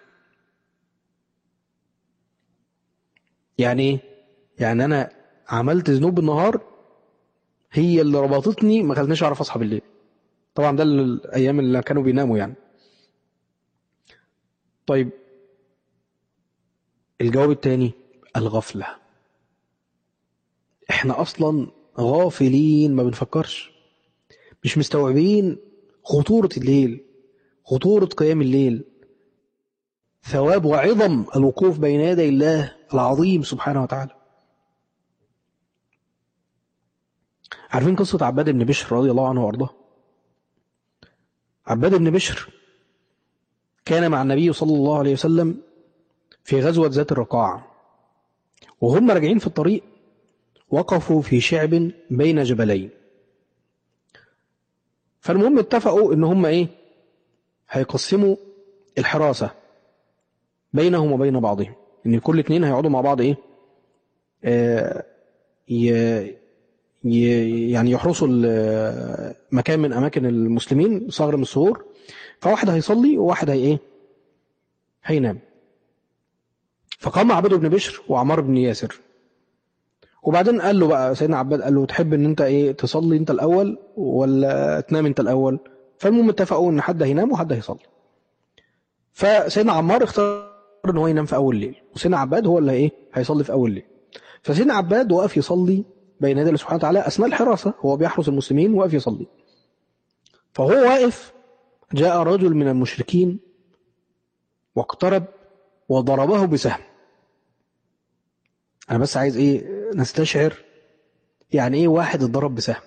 يعني ايه يعني انا عملت ذنوب النهار هي اللي ربطتني ما خلتنيش اعرف اصحى بالليل طبعا ده الايام اللي كانوا بيناموا يعني طيب الجواب الثاني الغفلة احنا اصلا غافلين ما بنفكرش مش مستوعبين خطورة الليل خطورة قيام الليل ثواب وعظم الوقوف بين يدي الله العظيم سبحانه وتعالى عارفين قصة عباد بن بشر رضي الله عنه وارضاه عباد بن بشر كان مع النبي صلى الله عليه وسلم في غزوة ذات الرقاع وهم راجعين في الطريق وقفوا في شعب بين جبلين فالمهم اتفقوا ان هم ايه هيقسموا الحراسة بينهم وبين بعضهم ان كل اتنين هيقعدوا مع بعض ايه آه ي... ي... يعني يحرسوا مكان من اماكن المسلمين ثغر من الثغور فواحد هيصلي وواحد هي ايه هينام فقام عبد بن بشر وعمار بن ياسر وبعدين قال له بقى سيدنا عباد قال له تحب ان انت ايه تصلي انت الاول ولا تنام انت الاول فالمهم اتفقوا ان حد هينام وحد هيصلي فسيدنا عمار اختار ان هو ينام في اول الليل وسيدنا عباد هو اللي ايه هيصلي في اول الليل فسيدنا عباد وقف يصلي بين يدي الله سبحانه وتعالى اثناء الحراسه هو بيحرس المسلمين وقف يصلي فهو واقف جاء رجل من المشركين واقترب وضربه بسهم انا بس عايز ايه نستشعر يعني ايه واحد اتضرب بسهم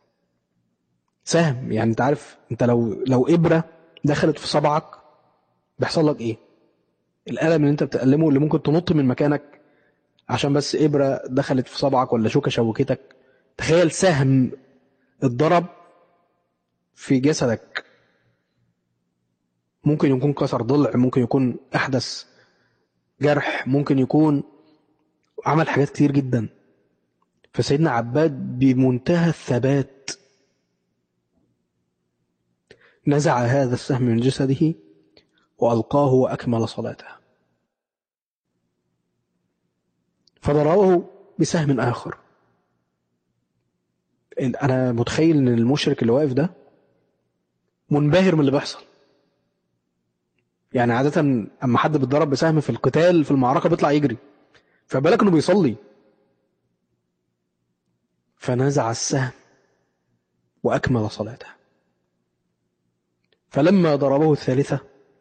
سهم يعني انت عارف انت لو لو ابره دخلت في صبعك بيحصل لك ايه الالم اللي انت بتألمه اللي ممكن تنط من مكانك عشان بس ابره دخلت في صبعك ولا شوكه شوكتك تخيل سهم اتضرب في جسدك ممكن يكون كسر ضلع ممكن يكون احدث جرح ممكن يكون عمل حاجات كتير جدا فسيدنا عباد بمنتهى الثبات نزع هذا السهم من جسده وألقاه وأكمل صلاته فضربه بسهم آخر أنا متخيل إن المشرك اللي واقف ده منبهر من اللي بيحصل يعني عادة أما حد بيتضرب بسهم في القتال في المعركة بيطلع يجري فبالك إنه بيصلي فنزع السهم وأكمل صلاته فلما ضربه الثالثة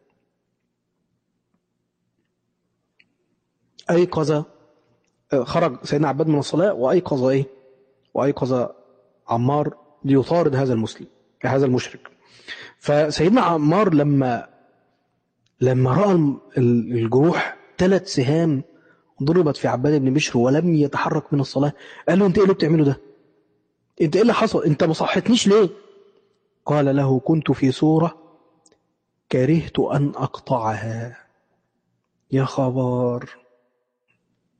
أيقظ خرج سيدنا عباد من الصلاة وأيقظ إيه وأيقظ عمار ليطارد هذا المسلم هذا المشرك فسيدنا عمار لما لما رأى الجروح ثلاث سهام ضربت في عباد بن بشر ولم يتحرك من الصلاة قال له انت ايه اللي بتعمله ده انت ايه اللي حصل انت ما صحتنيش ليه قال له كنت في صورة كرهت أن أقطعها يا خبر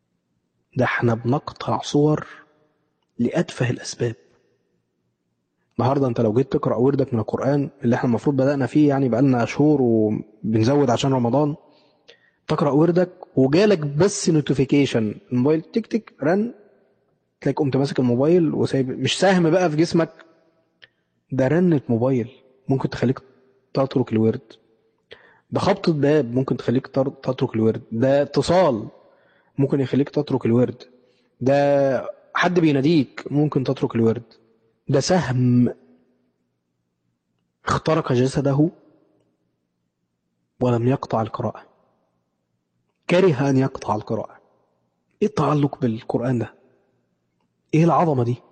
ده احنا بنقطع صور لأتفه الأسباب النهارده انت لو جيت تقرا وردك من القران اللي احنا المفروض بدانا فيه يعني بقالنا شهور وبنزود عشان رمضان تقرا وردك وجالك بس نوتيفيكيشن الموبايل تك تك رن تلاقيك قمت ماسك الموبايل وسايب مش سهم بقى في جسمك ده رنة موبايل ممكن تخليك تترك الورد ده خبطة باب ممكن تخليك تترك الورد ده اتصال ممكن يخليك تترك الورد ده حد بيناديك ممكن تترك الورد ده سهم اخترق جسده ولم يقطع القراءة كره أن يقطع القراءة إيه التعلق بالقرآن ده إيه العظمة دي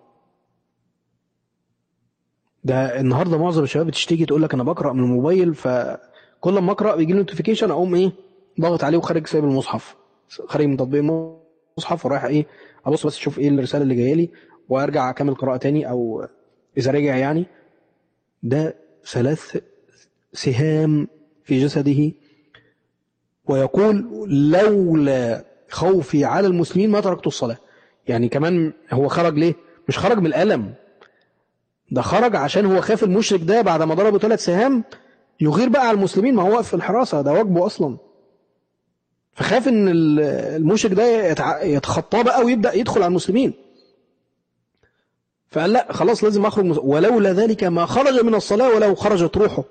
ده النهارده معظم الشباب بتشتكي تقول لك انا بقرا من الموبايل فكل ما اقرا بيجي لي نوتيفيكيشن اقوم ايه ضاغط عليه وخارج سايب المصحف خارج من تطبيق المصحف ورايح ايه ابص بس اشوف ايه الرساله اللي جايه لي وارجع اكمل قراءه تاني او اذا رجع يعني ده ثلاث سهام في جسده ويقول لولا خوفي على المسلمين ما تركت الصلاه يعني كمان هو خرج ليه مش خرج من الالم ده خرج عشان هو خاف المشرك ده بعد ما ضربه ثلاث سهام يغير بقى على المسلمين ما هو واقف في الحراسة ده واجبه أصلا فخاف ان المشرك ده يتخطاه بقى ويبدأ يدخل على المسلمين فقال لا خلاص لازم أخرج ولولا ذلك ما خرج من الصلاة ولو خرجت روحه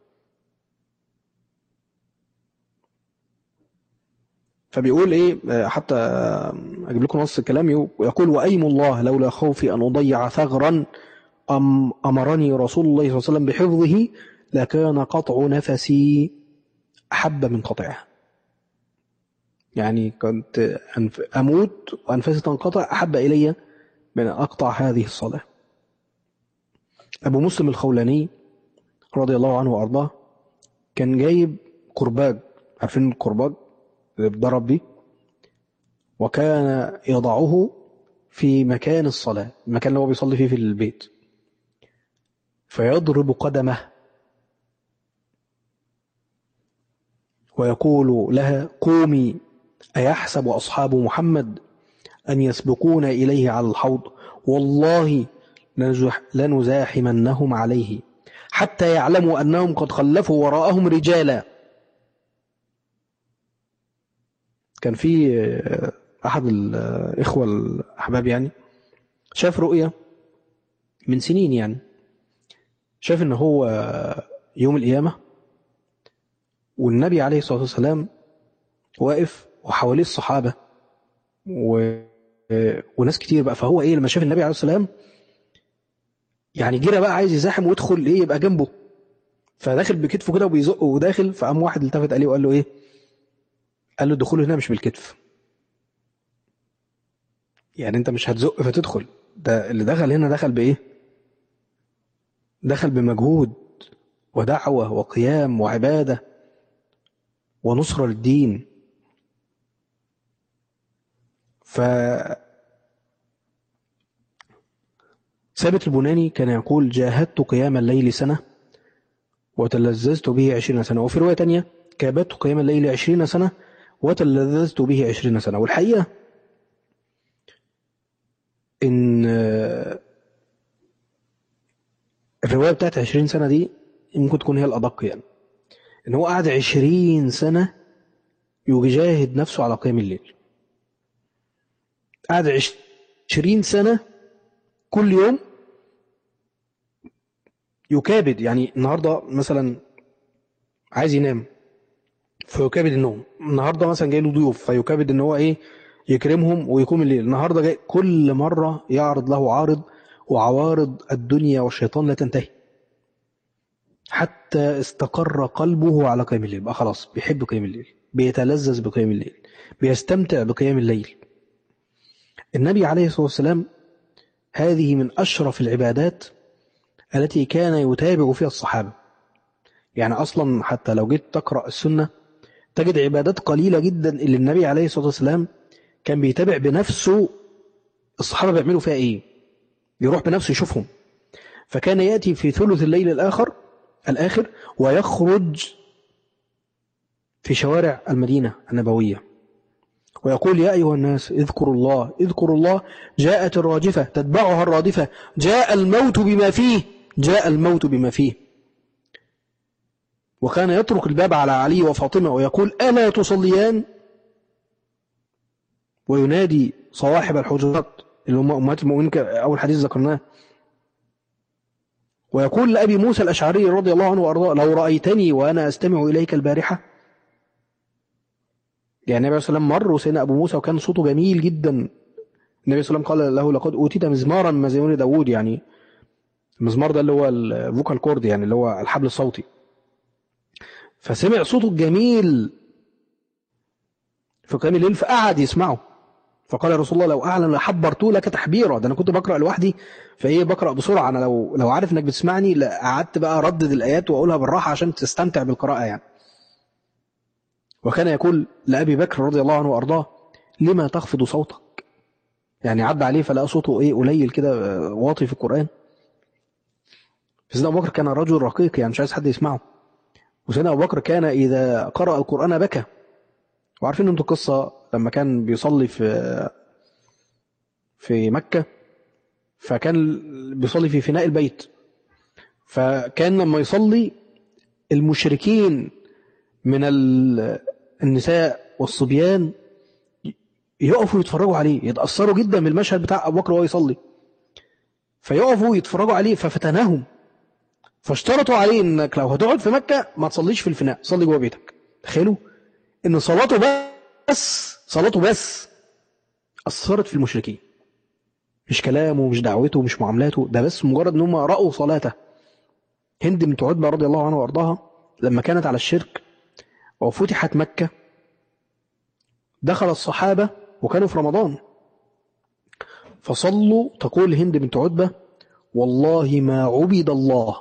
فبيقول ايه حتى اجيب لكم نص الكلام يقول وايم الله لولا خوفي ان اضيع ثغرا أم أمرني رسول الله صلى الله عليه وسلم بحفظه لكان قطع نفسي أحب من قطعه يعني كنت أموت وأنفسي تنقطع أحب إلي من أقطع هذه الصلاة أبو مسلم الخولاني رضي الله عنه وأرضاه كان جايب كرباج عارفين الكرباج اللي بضرب بيه وكان يضعه في مكان الصلاة المكان اللي هو بيصلي فيه في البيت فيضرب قدمه ويقول لها قومي أيحسب أصحاب محمد أن يسبقون إليه على الحوض والله لنزاحمنهم عليه حتى يعلموا أنهم قد خلفوا وراءهم رجالا كان في أحد الإخوة الأحباب يعني شاف رؤية من سنين يعني شاف ان هو يوم القيامة والنبي عليه الصلاة والسلام واقف وحواليه الصحابة و... وناس كتير بقى فهو ايه لما شاف النبي عليه الصلاة والسلام يعني جرى بقى عايز يزاحم ويدخل ايه يبقى جنبه فداخل بكتفه كده وبيزقه وداخل فقام واحد التفت عليه وقال له ايه قال له الدخول هنا مش بالكتف يعني انت مش هتزق فتدخل ده اللي دخل هنا دخل بايه دخل بمجهود ودعوة وقيام وعبادة ونصرة للدين ف ثابت البناني كان يقول جاهدت قيام الليل سنة وتلذذت به عشرين سنة وفي رواية تانية كابدت قيام الليل عشرين سنة وتلذذت به عشرين سنة والحقيقة إن الرواية بتاعت 20 سنة دي ممكن تكون هي الأدق يعني إن هو قعد 20 سنة يجاهد نفسه على قيام الليل قعد 20 سنة كل يوم يكابد يعني النهاردة مثلا عايز ينام فيكابد النوم النهاردة مثلا جاي له ضيوف فيكابد ان هو ايه يكرمهم ويقوم الليل النهاردة جاي كل مرة يعرض له عارض وعوارض الدنيا والشيطان لا تنتهي حتى استقر قلبه على قيام الليل بقى خلاص بيحب قيام الليل بيتلذذ بقيام الليل بيستمتع بقيام الليل النبي عليه الصلاة والسلام هذه من أشرف العبادات التي كان يتابع فيها الصحابة يعني أصلا حتى لو جيت تقرأ السنة تجد عبادات قليلة جدا اللي النبي عليه الصلاة والسلام كان بيتابع بنفسه الصحابة بيعملوا فيها إيه يروح بنفسه يشوفهم فكان يأتي في ثلث الليل الآخر الآخر ويخرج في شوارع المدينة النبوية ويقول يا أيها الناس اذكروا الله اذكروا الله جاءت الراجفة تتبعها الرادفة جاء الموت بما فيه جاء الموت بما فيه وكان يطرق الباب على علي وفاطمة ويقول ألا تصليان وينادي صواحب الحجرات اللي هم أمهات المؤمنين أول حديث ذكرناه ويقول لأبي موسى الأشعري رضي الله عنه وأرضاه لو رأيتني وأنا أستمع إليك البارحة يعني النبي صلى الله عليه وسلم مر وسيدنا أبو موسى وكان صوته جميل جدا النبي صلى الله عليه وسلم قال له لقد أوتيت مزمارا من مزامير داوود يعني المزمار ده اللي هو الفوكال كورد يعني اللي هو الحبل الصوتي فسمع صوته الجميل في قيام الليل فقعد يسمعه فقال يا رسول الله لو اعلم لحبرته لك تحبيرا ده انا كنت بقرا لوحدي فايه بقرا بسرعه انا لو لو عارف انك بتسمعني قعدت بقى اردد الايات واقولها بالراحه عشان تستمتع بالقراءه يعني وكان يقول لابي بكر رضي الله عنه وارضاه لما تخفض صوتك يعني عدى عليه فلقى صوته ايه قليل كده واطي في القران سيدنا ابو بكر كان رجل رقيق يعني مش عايز حد يسمعه وسيدنا ابو بكر كان اذا قرا القران بكى وعارفين انتوا القصه لما كان بيصلي في في مكة فكان بيصلي في فناء البيت فكان لما يصلي المشركين من النساء والصبيان يقفوا يتفرجوا عليه يتأثروا جدا بالمشهد بتاع أبو بكر وهو يصلي فيقفوا يتفرجوا عليه ففتناهم فاشترطوا عليه انك لو هتقعد في مكة ما تصليش في الفناء صلي جوه بيتك تخيلوا ان صلاته بس صلاته بس أثرت في المشركين مش كلامه مش دعوته مش معاملاته ده بس مجرد ان هم رأوا صلاته هند بنت عتبة رضي الله عنها وارضاها لما كانت على الشرك وفتحت مكة دخل الصحابة وكانوا في رمضان فصلوا تقول هند بنت عتبة والله ما عبد الله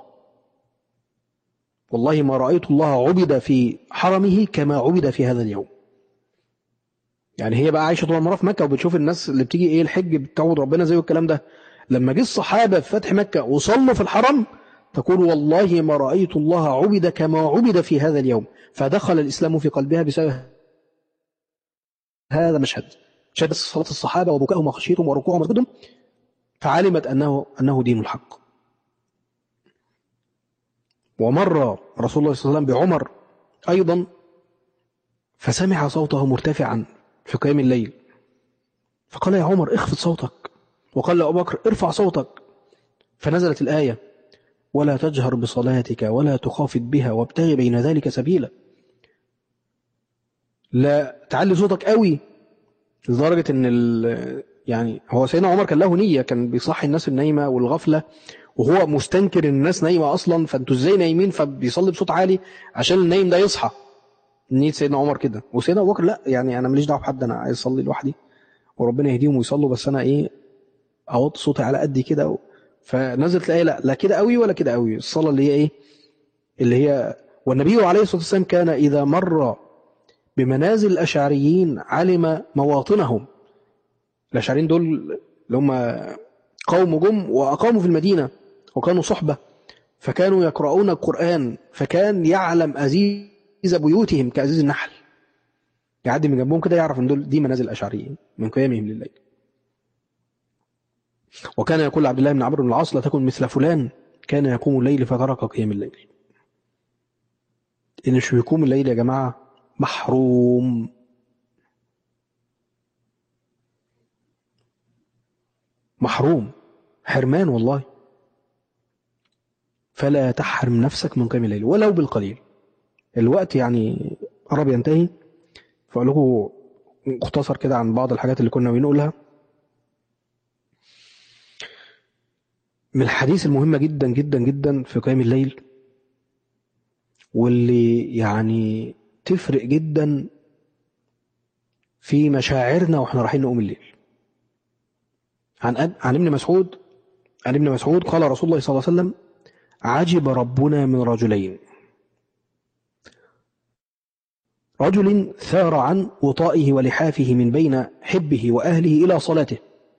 والله ما رأيت الله عبد في حرمه كما عبد في هذا اليوم يعني هي بقى عايشه طول عمرها في مكه وبتشوف الناس اللي بتيجي ايه الحج بتعبد ربنا زي الكلام ده لما جه الصحابه في فتح مكه وصلوا في الحرم تقول والله ما رايت الله عبد كما عبد في هذا اليوم فدخل الاسلام في قلبها بسبب هذا مشهد شهد صلاه الصحابه وبكائهم وخشيتهم وركوعهم وسجودهم فعلمت انه انه دين الحق ومر رسول الله صلى الله عليه وسلم بعمر ايضا فسمع صوته مرتفعا في قيام الليل فقال يا عمر اخفض صوتك وقال لأبو بكر ارفع صوتك فنزلت الآية ولا تجهر بصلاتك ولا تخافت بها وابتغي بين ذلك سبيلا لا تعلي صوتك قوي لدرجة ان يعني هو سيدنا عمر كان له نية كان بيصحي الناس النايمة والغفلة وهو مستنكر ان الناس نايمة اصلا فانتوا ازاي نايمين فبيصلي بصوت عالي عشان النايم ده يصحى نية سيدنا عمر كده وسيدنا ابو بكر لا يعني انا ماليش دعوه بحد انا عايز اصلي لوحدي وربنا يهديهم ويصلوا بس انا ايه اوطي صوتي على قدي كده و... فنزلت الايه لا لا كده قوي ولا كده قوي الصلاه اللي هي ايه اللي هي والنبي عليه الصلاه والسلام كان اذا مر بمنازل الاشعريين علم مواطنهم الاشعريين دول اللي هم قوم جم واقاموا في المدينه وكانوا صحبه فكانوا يقرؤون القران فكان يعلم أزيز إذا بيوتهم كأزيز النحل يعدي من جنبهم كده يعرف ان دول دي منازل الأشعريين من قيامهم لليل وكان يقول عبد الله بن عمرو بن العاص لا تكن مثل فلان كان يقوم الليل فترك قيام الليل إن شو يقوم الليل يا جماعة محروم محروم حرمان والله فلا تحرم نفسك من قيام الليل ولو بالقليل الوقت يعني قرب ينتهي فأقول لكم مختصر كده عن بعض الحاجات اللي كنا بنقولها من الحديث المهمة جدا جدا جدا في قيام الليل واللي يعني تفرق جدا في مشاعرنا واحنا رايحين نقوم الليل عن عن ابن مسعود عن ابن مسعود قال رسول الله صلى الله عليه وسلم عجب ربنا من رجلين رجل ثار عن وطائه ولحافه من بين حبه وأهله إلى صلاته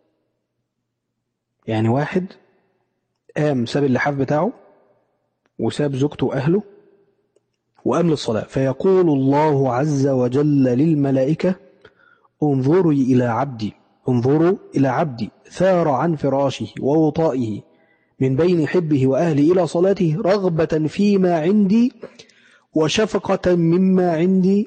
يعني واحد قام ساب اللحاف بتاعه وساب زوجته وأهله وقام للصلاة فيقول الله عز وجل للملائكة انظروا إلى عبدي انظروا إلى عبدي ثار عن فراشه ووطائه من بين حبه وأهله إلى صلاته رغبة فيما عندي وشفقة مما عندي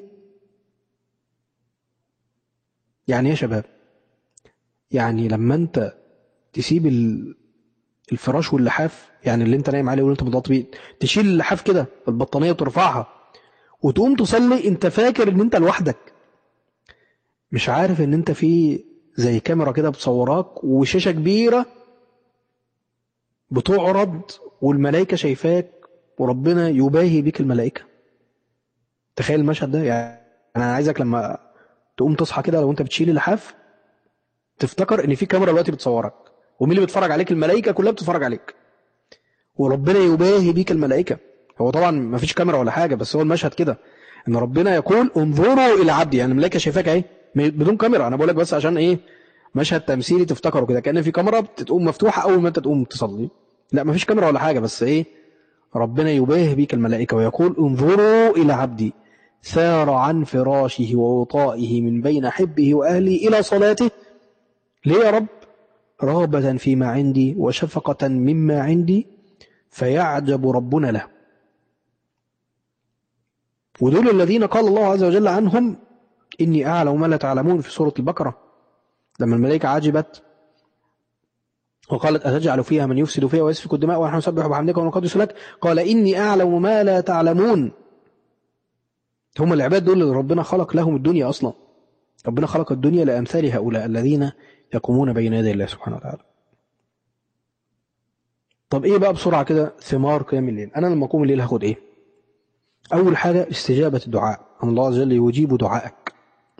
يعني يا شباب يعني لما انت تسيب الفراش واللحاف يعني اللي انت نايم عليه واللي انت مضغط بيه تشيل اللحاف كده البطانيه وترفعها وتقوم تصلي انت فاكر ان انت لوحدك مش عارف ان انت في زي كاميرا كده بتصوراك وشاشه كبيره بتعرض والملائكه شايفاك وربنا يباهي بك الملائكه تخيل المشهد ده يعني انا عايزك لما تقوم تصحى كده لو انت بتشيل اللحاف تفتكر ان في كاميرا دلوقتي بتصورك ومين اللي بيتفرج عليك الملائكه كلها بتتفرج عليك وربنا يباهي بيك الملائكه هو طبعا ما فيش كاميرا ولا حاجه بس هو المشهد كده ان ربنا يقول انظروا الى عبدي يعني الملائكه شايفاك اهي بدون كاميرا انا بقول لك بس عشان ايه مشهد تمثيلي تفتكره كده كان في كاميرا بتقوم مفتوحه اول ما انت تقوم تصلي لا ما فيش كاميرا ولا حاجه بس ايه ربنا يباهي بيك الملائكه ويقول انظروا الى عبدي ثار عن فراشه ووطائه من بين حبه واهله الى صلاته ليه يا رب رغبة فيما عندي وشفقة مما عندي فيعجب ربنا له ودول الذين قال الله عز وجل عنهم إني أعلم ما لا تعلمون في سورة البقرة لما الملائكة عجبت وقالت أتجعل فيها من يفسد فيها ويسفك الدماء ونحن نسبح بحمدك ونقدس لك قال إني أعلم ما لا تعلمون هم العباد دول اللي ربنا خلق لهم الدنيا أصلا ربنا خلق الدنيا لأمثال هؤلاء الذين يقومون بين يدي الله سبحانه وتعالى طب ايه بقى بسرعة كده ثمار قيام الليل انا لما اقوم الليل هاخد ايه اول حاجة استجابة الدعاء ان الله عز وجل يجيب دعائك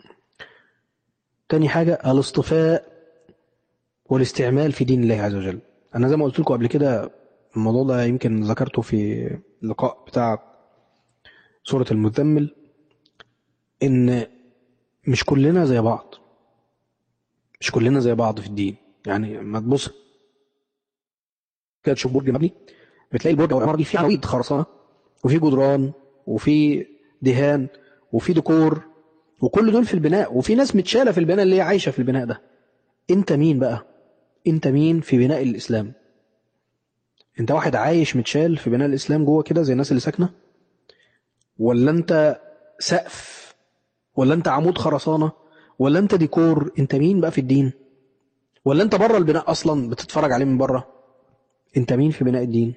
تاني حاجة الاصطفاء والاستعمال في دين الله عز وجل انا زي ما قلت لكم قبل كده الموضوع ده يمكن ذكرته في اللقاء بتاع سورة المزمل ان مش كلنا زي بعض مش كلنا زي بعض في الدين يعني ما تبص كده تشوف برج مبني بتلاقي البرج او العماره دي فيه عواميد خرسانه وفي جدران وفي دهان وفي ديكور وكل دول في البناء وفي ناس متشاله في البناء اللي هي عايشه في البناء ده انت مين بقى انت مين في بناء الاسلام انت واحد عايش متشال في بناء الاسلام جوه كده زي الناس اللي ساكنه ولا انت سقف ولا انت عمود خرسانه ولا انت ديكور انت مين بقى في الدين ولا انت بره البناء اصلا بتتفرج عليه من بره انت مين في بناء الدين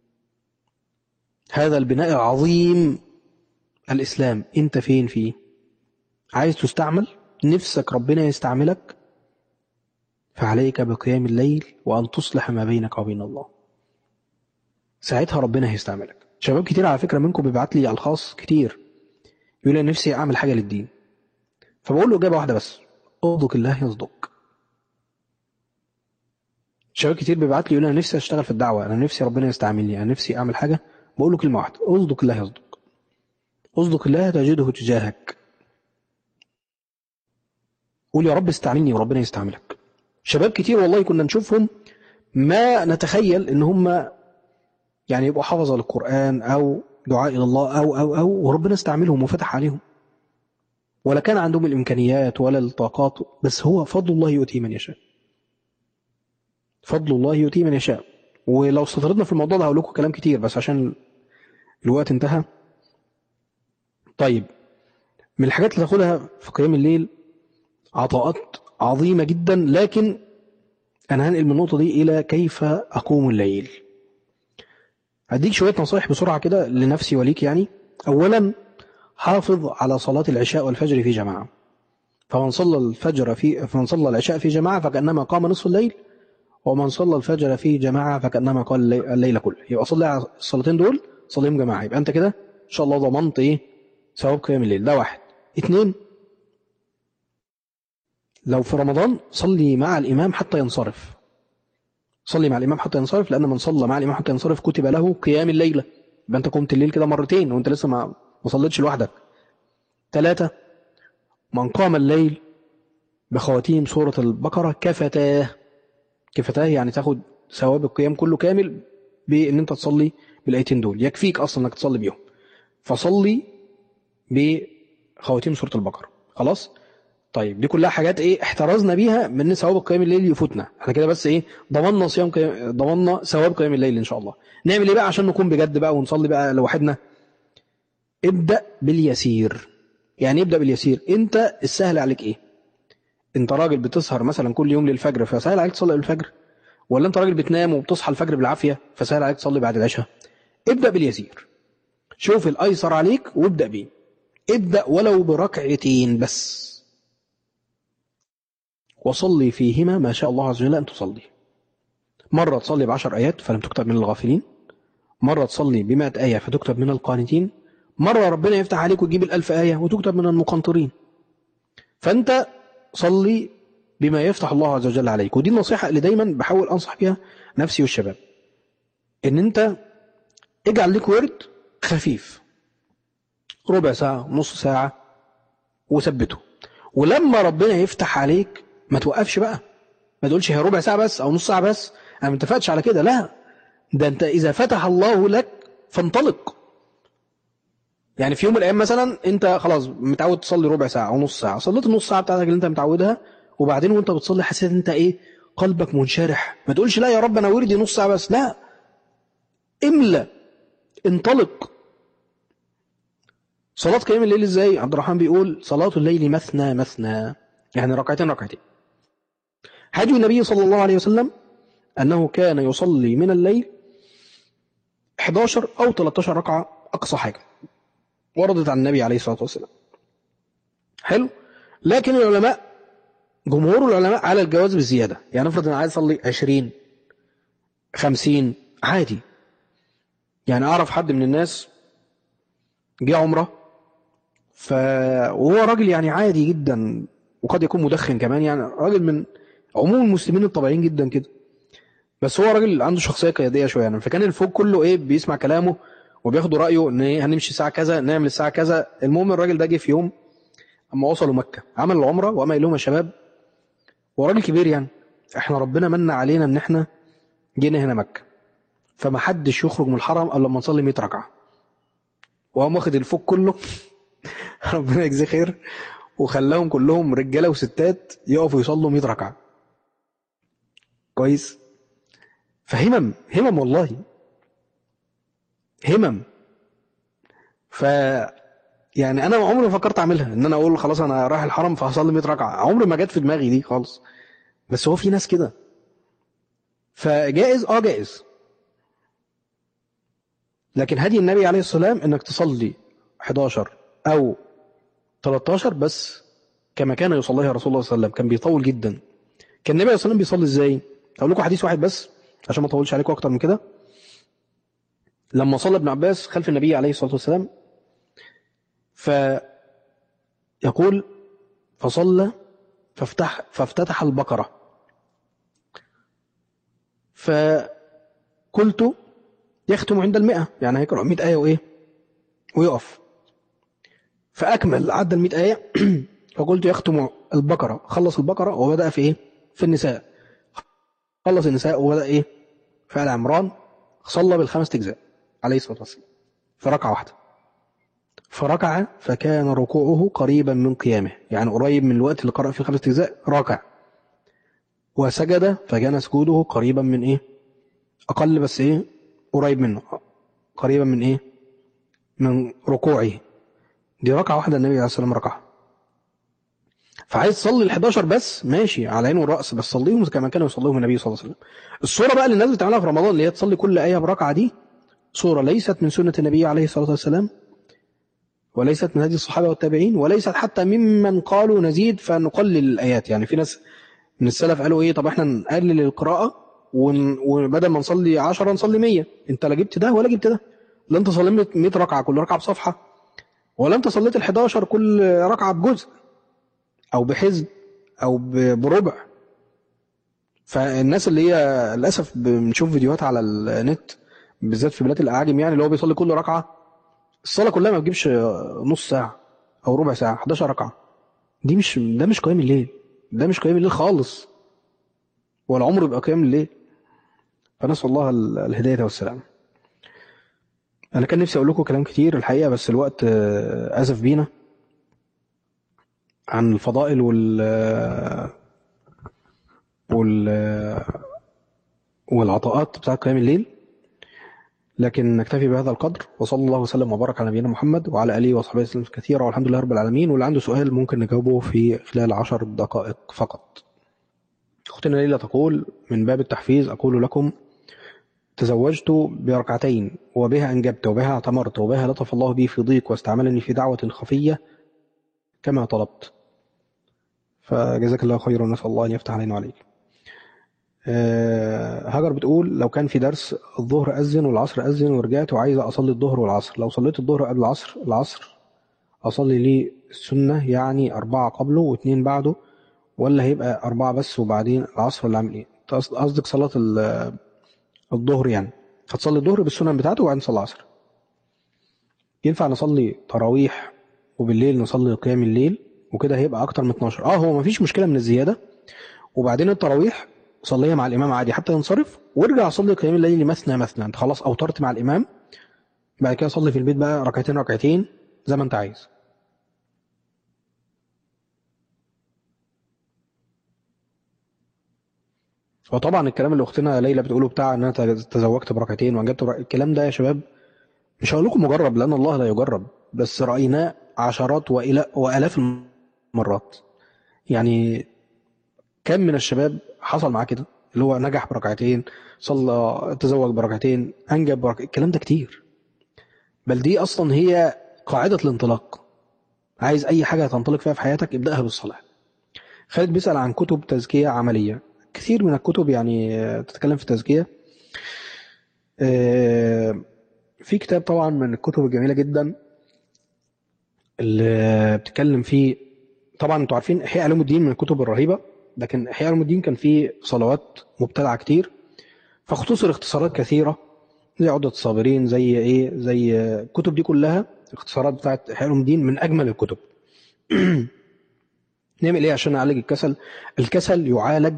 هذا البناء العظيم الاسلام انت فين فيه عايز تستعمل نفسك ربنا يستعملك فعليك بقيام الليل وان تصلح ما بينك وبين الله ساعتها ربنا هيستعملك شباب كتير على فكره منكم بيبعت لي على الخاص كتير يقول لي نفسي اعمل حاجه للدين فبقول له إجابة واحدة بس اصدق الله يصدق شباب كتير بيبعت لي يقول أنا نفسي أشتغل في الدعوة أنا نفسي ربنا يستعملني أنا نفسي أعمل حاجة بقول له كلمة واحدة اصدق الله يصدق اصدق الله تجده تجاهك قول يا رب استعملني وربنا يستعملك شباب كتير والله كنا نشوفهم ما نتخيل ان هم يعني يبقوا حفظة للقرآن أو دعاء إلى الله أو أو أو وربنا استعملهم وفتح عليهم ولا كان عندهم الإمكانيات ولا الطاقات بس هو فضل الله يؤتي من يشاء فضل الله يؤتي من يشاء ولو استطردنا في الموضوع ده هقول لكم كلام كتير بس عشان الوقت انتهى طيب من الحاجات اللي تاخدها في قيام الليل عطاءات عظيمة جدا لكن أنا هنقل من النقطة دي إلى كيف أقوم الليل هديك شوية نصائح بسرعة كده لنفسي وليك يعني أولا حافظ على صلاة العشاء والفجر في جماعة فمن صلى الفجر في فمن صلى العشاء في جماعة فكأنما قام نصف الليل ومن صلى الفجر في جماعة فكأنما قال الليل كله يبقى صلي على الصلاتين دول صليهم جماعة يبقى أنت كده إن شاء الله ضمنت إيه ثواب قيام الليل ده واحد اثنين لو في رمضان صلي مع الإمام حتى ينصرف صلي مع الإمام حتى ينصرف لأن من صلى مع الإمام حتى ينصرف كتب له قيام الليلة يبقى أنت قمت الليل كده مرتين وأنت لسه ما ما صليتش لوحدك ثلاثة من قام الليل بخواتيم سورة البقرة كفتاه كفتاه يعني تاخد ثواب القيام كله كامل بان انت تصلي بالايتين دول يكفيك اصلا انك تصلي بيهم فصلي بخواتيم سورة البقرة خلاص طيب دي كلها حاجات ايه احترزنا بيها من ان ثواب قيام الليل يفوتنا احنا كده بس ايه ضمننا صيام قيام ضمننا ثواب قيام الليل ان شاء الله نعمل ايه بقى عشان نكون بجد بقى ونصلي بقى لوحدنا ابدا باليسير يعني ابدا باليسير انت السهل عليك ايه انت راجل بتسهر مثلا كل يوم للفجر فسهل عليك تصلي الفجر ولا انت راجل بتنام وبتصحى الفجر بالعافيه فسهل عليك تصلي بعد العشاء ابدا باليسير شوف الايسر عليك وابدا بيه ابدا ولو بركعتين بس وصلي فيهما ما شاء الله عز وجل أن تصلي مرة تصلي بعشر آيات فلم تكتب من الغافلين مرة تصلي بمائة آية فتكتب من القانتين مرة ربنا يفتح عليك ويجيب الألف آية وتكتب من المقنطرين فأنت صلي بما يفتح الله عز وجل عليك ودي النصيحة اللي دايما بحاول أنصح بها نفسي والشباب إن أنت اجعل لك ورد خفيف ربع ساعة نص ساعة وثبته ولما ربنا يفتح عليك ما توقفش بقى ما تقولش هي ربع ساعة بس أو نص ساعة بس أنا ما اتفقتش على كده لا ده أنت إذا فتح الله لك فانطلق يعني في يوم من الأيام مثلا أنت خلاص متعود تصلي ربع ساعة أو نص ساعة صليت النص ساعة بتاعتك اللي أنت متعودها وبعدين وأنت بتصلي حسيت أنت إيه قلبك منشرح ما تقولش لا يا رب أنا وردي نص ساعة بس لا املى انطلق صلاة قيام الليل ازاي عبد الرحمن بيقول صلاة الليل مثنى مثنى يعني ركعتين ركعتين هدي النبي صلى الله عليه وسلم أنه كان يصلي من الليل 11 أو 13 ركعة أقصى حاجة وردت عن النبي عليه الصلاة والسلام حلو لكن العلماء جمهور العلماء على الجواز بالزيادة يعني افرض أنا عايز أصلي 20 50 عادي يعني أعرف حد من الناس جه عمرة ف... وهو راجل يعني عادي جدا وقد يكون مدخن كمان يعني راجل من عموم المسلمين الطبيعيين جدا كده بس هو راجل عنده شخصيه قياديه شويه يعني فكان الفوق كله ايه بيسمع كلامه وبياخدوا رايه ان ايه هنمشي الساعه كذا نعمل الساعه كذا المهم الراجل ده جه في يوم اما وصلوا مكه عمل العمره وقام قايل لهم يا شباب هو راجل كبير يعني احنا ربنا من علينا ان احنا جينا هنا مكه فما حدش يخرج من الحرم الا لما نصلي 100 ركعه وقام واخد الفوق كله ربنا يجزيه خير وخلاهم كلهم رجاله وستات يقفوا يصلوا 100 ركعه كويس فهمم همم والله همم ف يعني انا عمري ما فكرت اعملها ان انا اقول خلاص انا رايح الحرم فهصلي 100 ركعه عمري ما جت في دماغي دي خالص بس هو في ناس كده فجائز اه جائز لكن هدي النبي عليه الصلاه والسلام انك تصلي 11 او 13 بس كما كان يصليها رسول الله صلى الله عليه وسلم كان بيطول جدا كان النبي صلى الله عليه وسلم بيصلي ازاي اقول لكم حديث واحد بس عشان ما اطولش عليكم اكتر من كده لما صلى ابن عباس خلف النبي عليه الصلاه والسلام فيقول فصلى فافتح فافتتح البقره فقلت يختم عند المئة يعني هيقرأ 100 آية وإيه ويقف فأكمل عدى ال 100 آية فقلت يختم البقرة خلص البقرة وبدأ في إيه في النساء خلص النساء وبدأ إيه في آل عمران صلى بالخمس أجزاء عليه الصلاة والسلام في ركعة واحدة فركع فكان ركوعه قريبا من قيامه يعني قريب من الوقت اللي قرأ فيه خمس أجزاء راكع وسجد فكان سجوده قريبا من إيه أقل بس إيه قريب منه قريبا من إيه من ركوعه دي ركعة واحدة النبي عليه الصلاة والسلام ركعها فعايز تصلي ال 11 بس ماشي على عين والراس بس صليهم كما كانوا يصليهم النبي صلى الله عليه وسلم الصوره بقى اللي الناس بتعملها في رمضان اللي هي تصلي كل ايه بركعه دي صوره ليست من سنه النبي عليه الصلاه والسلام وليست من هدي الصحابه والتابعين وليست حتى ممن قالوا نزيد فنقلل الايات يعني في ناس من السلف قالوا ايه طب احنا نقلل القراءه وبدل ما نصلي 10 نصلي 100 انت لا جبت ده ولا جبت ده لا انت صليت 100 ركعه كل ركعه بصفحه ولا انت صليت ال 11 كل ركعه بجزء او بحزب او بربع فالناس اللي هي للاسف بنشوف فيديوهات على النت بالذات في بلاد الاعاجم يعني اللي هو بيصلي كل ركعه الصلاه كلها ما بتجيبش نص ساعه او ربع ساعه 11 ركعه دي مش ده مش قيام الليل ده مش قيام الليل خالص ولا عمره يبقى قيام الليل فنسال الله الهدايه والسلام انا كان نفسي اقول لكم كلام كتير الحقيقه بس الوقت اسف بينا عن الفضائل وال وال والعطاءات بتاعت قيام الليل لكن نكتفي بهذا القدر وصلى الله وسلم وبارك على نبينا محمد وعلى اله وصحبه وسلم كثيرا والحمد لله رب العالمين واللي عنده سؤال ممكن نجاوبه في خلال عشر دقائق فقط اختنا ليلى تقول من باب التحفيز اقول لكم تزوجت بركعتين وبها انجبت وبها اعتمرت وبها لطف الله بي في ضيق واستعملني في دعوه خفيه كما طلبت فجزاك الله خيرا نسال الله ان يفتح علينا وعليك آه، هاجر بتقول لو كان في درس الظهر أذن والعصر أذن ورجعت وعايزة أصلي الظهر والعصر لو صليت الظهر قبل العصر العصر أصلي لي السنة يعني أربعة قبله واثنين بعده ولا هيبقى أربعة بس وبعدين العصر ولا أعمل إيه؟ قصدك صلاة ال- الظهر يعني هتصلي الظهر بالسنن بتاعته وبعدين تصلي العصر ينفع نصلي تراويح وبالليل نصلي قيام الليل وكده هيبقى أكتر من 12 اه هو مفيش مشكلة من الزيادة وبعدين التراويح صليها مع الإمام عادي حتى ينصرف وارجع صلي قيام الليل مثنى مثنى انت خلاص أوترت مع الإمام بعد كده صلي في البيت بقى ركعتين ركعتين زي ما انت عايز وطبعا الكلام اللي اختنا ليلى بتقوله بتاع ان انا تزوجت بركعتين وانجبت بركعتين الكلام ده يا شباب مش هقول لكم مجرب لان الله لا يجرب بس رايناه عشرات وإلى والاف المرات يعني كم من الشباب حصل معاه كده اللي هو نجح بركعتين صلى تزوج بركعتين انجب بركعتين الكلام ده كتير بل دي اصلا هي قاعده الانطلاق عايز اي حاجه تنطلق فيها في حياتك ابداها بالصلاه خالد بيسال عن كتب تزكيه عمليه كثير من الكتب يعني آه، تتكلم في التزكيه آه، في كتاب طبعا من الكتب الجميله جدا اللي بتتكلم فيه طبعا انتوا عارفين احياء علوم الدين من الكتب الرهيبه لكن احياء علوم الدين كان فيه صلوات مبتدعه كتير فاختصر اختصارات كثيره زي عدة الصابرين زي ايه زي آه، الكتب دي كلها اختصارات بتاعت احياء علوم الدين من اجمل الكتب نعمل ايه عشان نعالج الكسل الكسل يعالج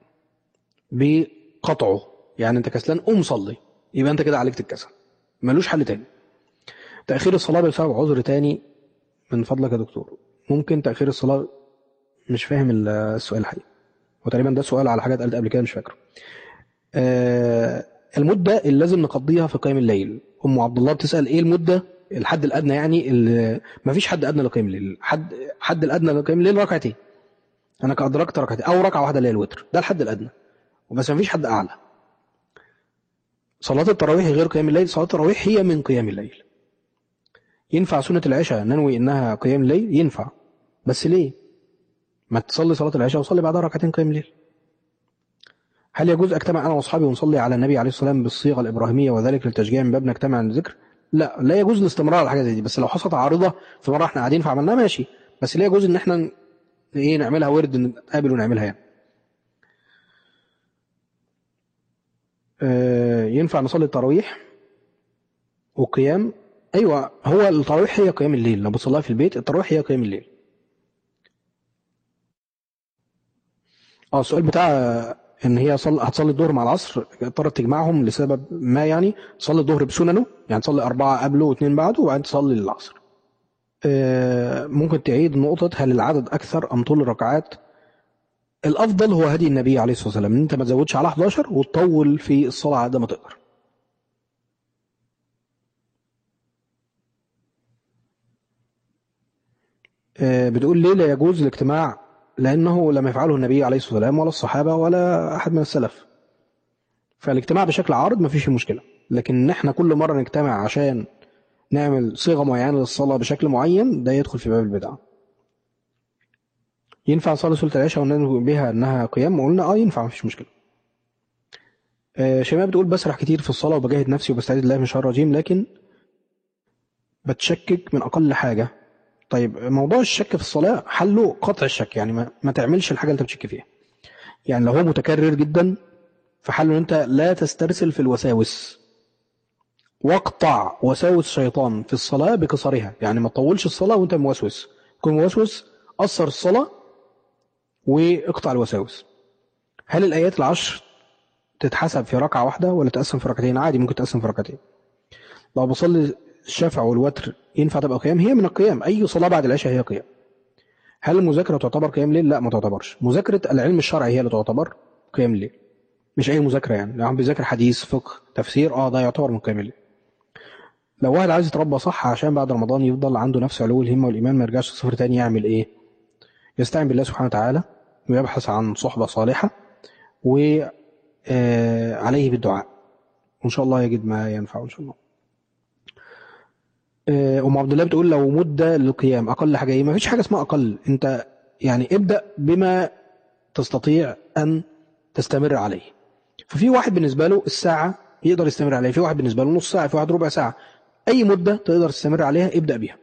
بقطعه يعني انت كسلان قوم صلي يبقى انت كده عالجت الكسل ملوش حل تاني تأخير الصلاة بسبب عذر تاني من فضلك يا دكتور ممكن تأخير الصلاة مش فاهم ال- السؤال الحقيقي وتقريبا ده سؤال على حاجات قلت قبل كده مش فاكره آه المدة اللي لازم نقضيها في قيام الليل أم عبد الله بتسأل إيه المدة الحد الأدنى يعني اللي مفيش حد أدنى لقيام الليل حد حد الأدنى لقيام الليل ركعتين أنا أدركت ركعتين أو ركعة واحدة اللي هي الوتر ده الحد الأدنى وبس مفيش حد أعلى صلاة التراويح غير قيام الليل صلاة التراويح هي من قيام الليل ينفع سنة العشاء ننوي إنها قيام الليل ينفع بس ليه ما تصلي صلاة العشاء وصلي بعدها ركعتين قيام الليل هل يجوز أجتمع أنا وأصحابي ونصلي على النبي عليه الصلاة والسلام بالصيغة الإبراهيمية وذلك للتشجيع من باب نجتمع عن الذكر لا لا يجوز الاستمرار على حاجة زي دي بس لو حصلت عارضة في مرة احنا قاعدين فعملناها ماشي بس لا يجوز إن احنا ن- إيه نعملها ورد نتقابل ونعملها يعني آه، ينفع نصلي التراويح وقيام ايوه هو التراويح هي قيام الليل لو بتصليها في البيت التراويح هي قيام الليل اه السؤال بتاع آه، ان هي صل... هتصلي الظهر مع العصر اضطرت تجمعهم لسبب ما يعني تصلي الظهر بسننه يعني تصلي اربعه قبله واثنين بعده وبعدين تصلي العصر آه، ممكن تعيد نقطة هل العدد أكثر أم طول الركعات؟ الأفضل هو هدي النبي عليه الصلاة والسلام إن أنت ما تزودش على 11 وتطول في الصلاة على قد ما تقدر. آه، بتقول ليه لا يجوز الاجتماع لأنه لم يفعله النبي عليه الصلاة والسلام ولا الصحابة ولا أحد من السلف فالاجتماع بشكل عارض ما فيش مشكلة لكن إن احنا كل مرة نجتمع عشان نعمل صيغة معينة للصلاة بشكل معين ده يدخل في باب البدعة ينفع نصلي سورة العشاء وننوي بها إنها قيام قلنا اه ينفع مفيش مشكلة آه، شيماء بتقول بسرح كتير في الصلاة وبجاهد نفسي وبستعيذ بالله من الشيطان الرجيم لكن بتشكك من أقل حاجة طيب موضوع الشك في الصلاة حله قطع الشك يعني ما, ما تعملش الحاجة اللي انت بتشك فيها يعني لو هو متكرر جدا فحله ان انت لا تسترسل في الوساوس واقطع وساوس الشيطان في الصلاة بقصرها يعني ما تطولش الصلاة وانت موسوس كن موسوس قصر الصلاة واقطع الوساوس هل الآيات العشر تتحسب في ركعة واحدة ولا تقسم في ركعتين عادي ممكن تقسم في ركعتين لو بصلي الشفع والوتر ينفع تبقى قيام هي من القيام أي صلاة بعد العشاء هي قيام هل المذاكرة تعتبر قيام ليل؟ لا ما تعتبرش مذاكرة العلم الشرعي هي اللي تعتبر قيام ليل مش أي مذاكرة يعني لو عم بيذاكر حديث فقه تفسير اه ده يعتبر من قيام الليل لو واحد عايز يتربى صح عشان بعد رمضان يفضل عنده نفس علو الهمة والإيمان ما يرجعش صفر تاني يعمل إيه؟ يستعين بالله سبحانه وتعالى ويبحث عن صحبة صالحة وعليه بالدعاء وإن شاء الله يجد ما ينفعه إن شاء الله أم عبد الله بتقول لو مدة للقيام أقل حاجة إيه؟ ما فيش حاجة اسمها أقل أنت يعني ابدأ بما تستطيع أن تستمر عليه ففي واحد بالنسبة له الساعة يقدر يستمر عليها في واحد بالنسبة له نص ساعة في واحد ربع ساعة أي مدة تقدر تستمر عليها ابدأ بيها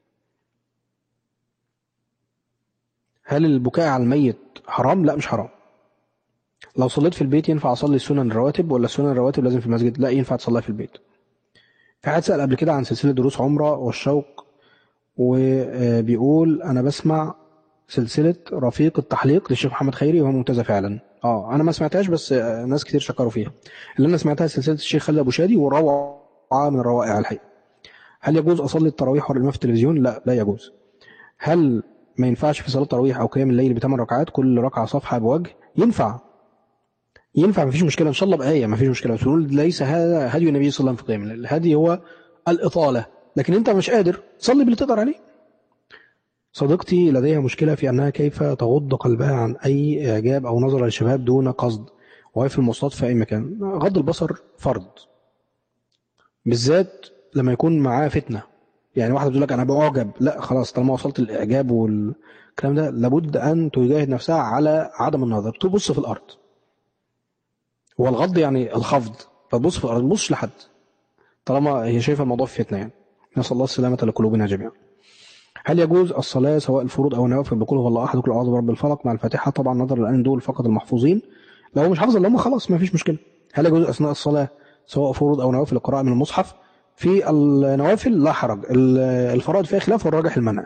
هل البكاء على الميت حرام؟ لا مش حرام لو صليت في البيت ينفع أصلي السنن الرواتب ولا السنن الرواتب لازم في المسجد؟ لا ينفع تصليها في البيت في حد سأل قبل كده عن سلسلة دروس عمرة والشوق وبيقول أنا بسمع سلسلة رفيق التحليق للشيخ محمد خيري وهو ممتازة فعلا اه انا ما سمعتهاش بس ناس كتير شكروا فيها اللي انا سمعتها سلسلة الشيخ خالد ابو شادي وروعة من الروائع الحقيقة هل يجوز اصلي التراويح والإمام في التلفزيون لا لا يجوز هل ما ينفعش في صلاة التراويح او قيام الليل بثمان ركعات كل ركعة صفحة بوجه ينفع ينفع مفيش مشكلة ان شاء الله بآية مفيش مشكلة بس نقول ليس هذا هدي النبي صلى الله عليه وسلم في قيام الليل الهدي هو الإطالة لكن انت مش قادر صلي باللي تقدر عليه صديقتي لديها مشكلة في أنها كيف تغض قلبها عن أي إعجاب أو نظرة للشباب دون قصد وهي في المواصلات في أي مكان غض البصر فرض بالذات لما يكون معاه فتنة يعني واحد بيقول لك أنا بعجب لا خلاص طالما وصلت للإعجاب والكلام ده لابد أن تجاهد نفسها على عدم النظر تبص في الأرض هو الغض يعني الخفض فتبص في الأرض ما تبصش لحد طالما هي شايفة الموضوع في فتنة يعني نسأل الله السلامة لقلوبنا جميعا هل يجوز الصلاة سواء الفروض أو النوافل بقول هو الله أحد كل أعوذ برب الفلق مع الفاتحة طبعا نظرا لأن دول فقط المحفوظين لو مش حافظ اللي هم خلاص ما فيش مشكلة هل يجوز أثناء الصلاة سواء فروض أو نوافل القراءة من المصحف في النوافل لا حرج الفرائض فيها خلاف والراجح المنع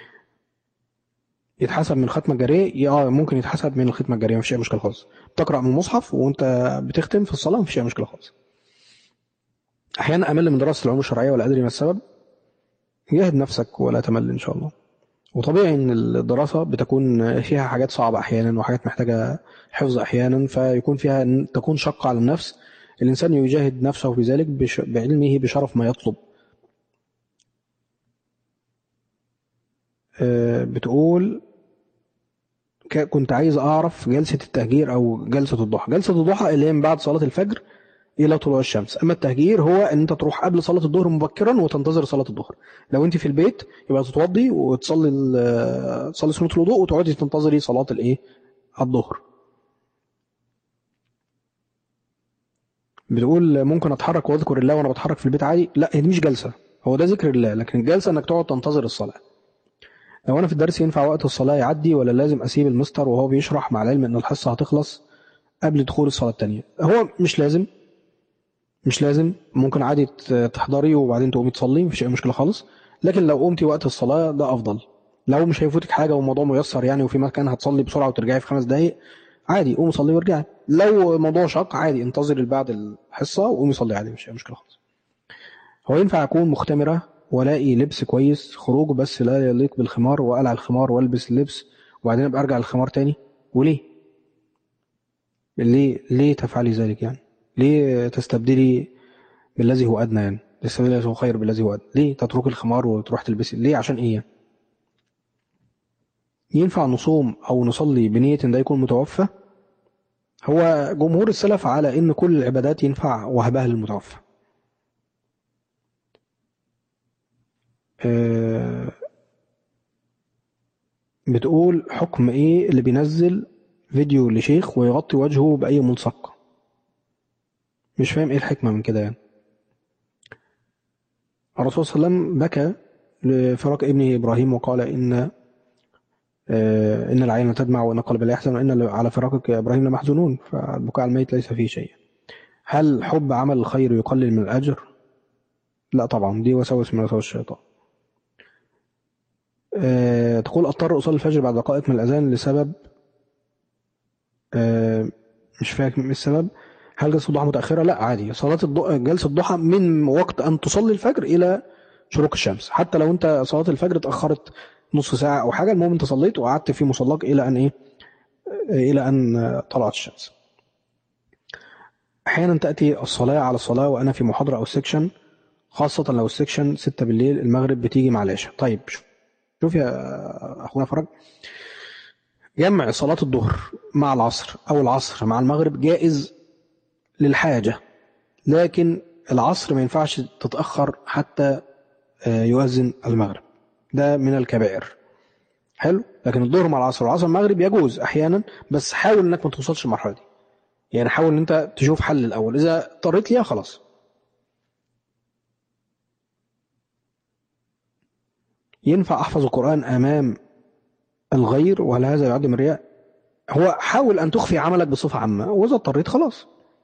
يتحسب من الختمة الجارية اه ممكن يتحسب من الختمة الجارية مفيش أي مشكلة خالص بتقرأ من المصحف وأنت بتختم في الصلاة مفيش أي مشكلة خالص أحيانا أمل من دراسة العلوم الشرعية ولا أدري ما السبب جاهد نفسك ولا تمل إن شاء الله وطبيعي إن الدراسة بتكون فيها حاجات صعبة أحيانا وحاجات محتاجة حفظ أحيانا فيكون فيها تكون شقة على النفس الإنسان يجاهد نفسه في ذلك بعلمه بشرف ما يطلب بتقول كنت عايز أعرف جلسة التهجير أو جلسة الضحى جلسة الضحى اللي هي من بعد صلاة الفجر إلى طلوع الشمس أما التهجير هو أن أنت تروح قبل صلاة الظهر مبكرا وتنتظر صلاة الظهر لو أنت في البيت يبقى تتوضي وتصلي تصلي سنة الوضوء وتقعدي تنتظري صلاة الإيه الظهر بتقول ممكن أتحرك وأذكر الله وأنا بتحرك في البيت عادي لا هي دي مش جلسة هو ده ذكر الله لكن الجلسة أنك تقعد تنتظر الصلاة لو أنا في الدرس ينفع وقت الصلاة يعدي ولا لازم أسيب المستر وهو بيشرح مع العلم أن الحصة هتخلص قبل دخول الصلاة التانية هو مش لازم مش لازم ممكن عادي تحضري وبعدين تقومي تصلي مفيش اي مشكله خالص لكن لو قمتي وقت الصلاه ده افضل لو مش هيفوتك حاجه والموضوع ميسر يعني وفي مكان هتصلي بسرعه وترجعي في خمس دقائق عادي قومي صلي وارجعي لو الموضوع شاق عادي انتظري بعد الحصه وقومي صلي عادي مش اي مشكله خالص هو ينفع اكون مختمره والاقي لبس كويس خروج بس لا يليق بالخمار واقلع الخمار والبس اللبس وبعدين ابقى ارجع الخمار تاني وليه ليه ليه تفعلي ذلك يعني ليه تستبدلي بالذي هو أدنى يعني تستبدلي الذي هو خير بالذي هو أدنى ليه تترك الخمار وتروح تلبسي ليه عشان إيه ينفع نصوم أو نصلي بنية إن ده يكون متوفى هو جمهور السلف على إن كل العبادات ينفع وهبها للمتوفى بتقول حكم إيه اللي بينزل فيديو لشيخ ويغطي وجهه بأي ملصق مش فاهم ايه الحكمة من كده يعني الرسول صلى الله عليه وسلم بكى لفراق ابنه إبراهيم وقال إن إن العين تدمع وإن القلب لا يحزن وإن على فراقك يا إبراهيم لمحزونون فالبكاء على الميت ليس فيه شيء هل حب عمل الخير يقلل من الأجر؟ لا طبعا دي وسوس من وسوس الشيطان أه تقول أضطر أصلي الفجر بعد دقائق من الأذان لسبب أه مش فاكر ايه السبب هل جلسة الضحى متأخرة؟ لا عادي صلاة الضحى جلسة الضحى من وقت أن تصلي الفجر إلى شروق الشمس حتى لو أنت صلاة الفجر اتأخرت نص ساعة أو حاجة المهم أنت صليت وقعدت في مصلاك إلى أن إيه إلى أن طلعت الشمس أحيانا تأتي الصلاة على الصلاة وأنا في محاضرة أو سيكشن خاصة لو السيكشن ستة بالليل المغرب بتيجي مع العشاء طيب شوف يا أخونا فرج جمع صلاة الظهر مع العصر أو العصر مع المغرب جائز للحاجة لكن العصر ما ينفعش تتأخر حتى يؤذن المغرب ده من الكبائر حلو لكن الظهر مع العصر والعصر المغرب يجوز أحيانا بس حاول إنك ما توصلش المرحلة دي يعني حاول إن أنت تشوف حل الأول إذا اضطريت ليها خلاص ينفع أحفظ القرآن أمام الغير وهل هذا يعد من الرياء هو حاول أن تخفي عملك بصفة عامة وإذا اضطريت خلاص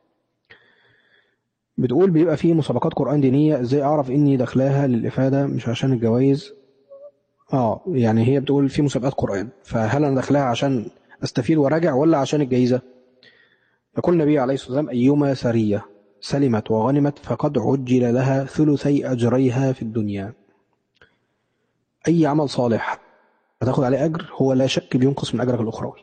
بتقول بيبقى في مسابقات قرآن دينية ازاي اعرف اني داخلاها للإفادة مش عشان الجوائز اه يعني هي بتقول في مسابقات قرآن فهل انا داخلها عشان استفيد وراجع ولا عشان الجائزة يقول النبي عليه الصلاة والسلام أيما سرية سلمت وغنمت فقد عجل لها ثلثي أجريها في الدنيا أي عمل صالح هتاخد عليه أجر هو لا شك بينقص من أجرك الأخروي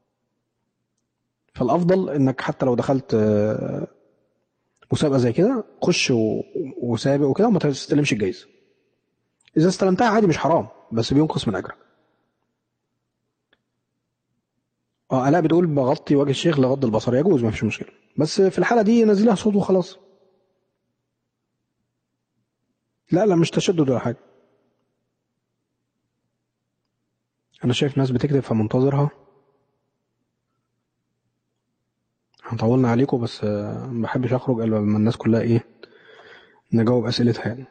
فالأفضل إنك حتى لو دخلت مسابقة زي كده خش وسابق وكده وما تستلمش الجايزة إذا استلمتها عادي مش حرام بس بينقص من أجرك اه الاء بتقول بغطي وجه الشيخ لغض البصر يجوز ما فيش مشكله بس في الحاله دي نزلها صوت وخلاص لا لا مش تشدد ولا حاجه انا شايف ناس بتكتب فمنتظرها طولنا عليكم بس ما بحبش اخرج الا لما الناس كلها ايه نجاوب اسئلتها يعني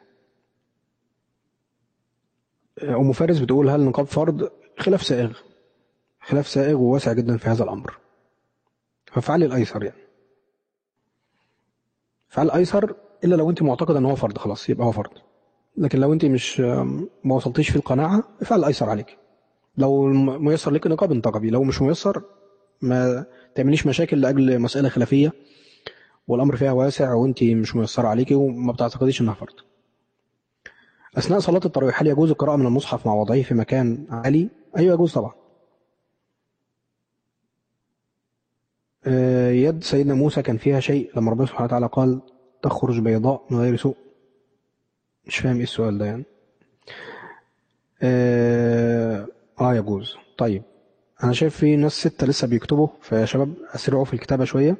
ام فارس بتقول هل نقاب فرض خلاف سائغ خلاف سائغ وواسع جدا في هذا الامر فافعلي الايسر يعني فعل الايسر الا لو انت معتقد ان هو فرض خلاص يبقى هو فرض لكن لو انت مش ما وصلتيش في القناعه افعل الايسر عليك لو ميسر لك نقاب انتقبي لو مش ميسر ما تعمليش مشاكل لاجل مساله خلافيه والامر فيها واسع وانت مش ميسره عليكي وما بتعتقديش انها فرض اثناء صلاه التراويح هل يجوز القراءه من المصحف مع وضعه في مكان عالي ايوه يجوز طبعا يد سيدنا موسى كان فيها شيء لما ربنا سبحانه وتعالى قال تخرج بيضاء من غير سوء مش فاهم ايه السؤال ده يعني اه, آه يجوز طيب انا شايف في ناس ستة لسه بيكتبوا فيا شباب اسرعوا في الكتابة شوية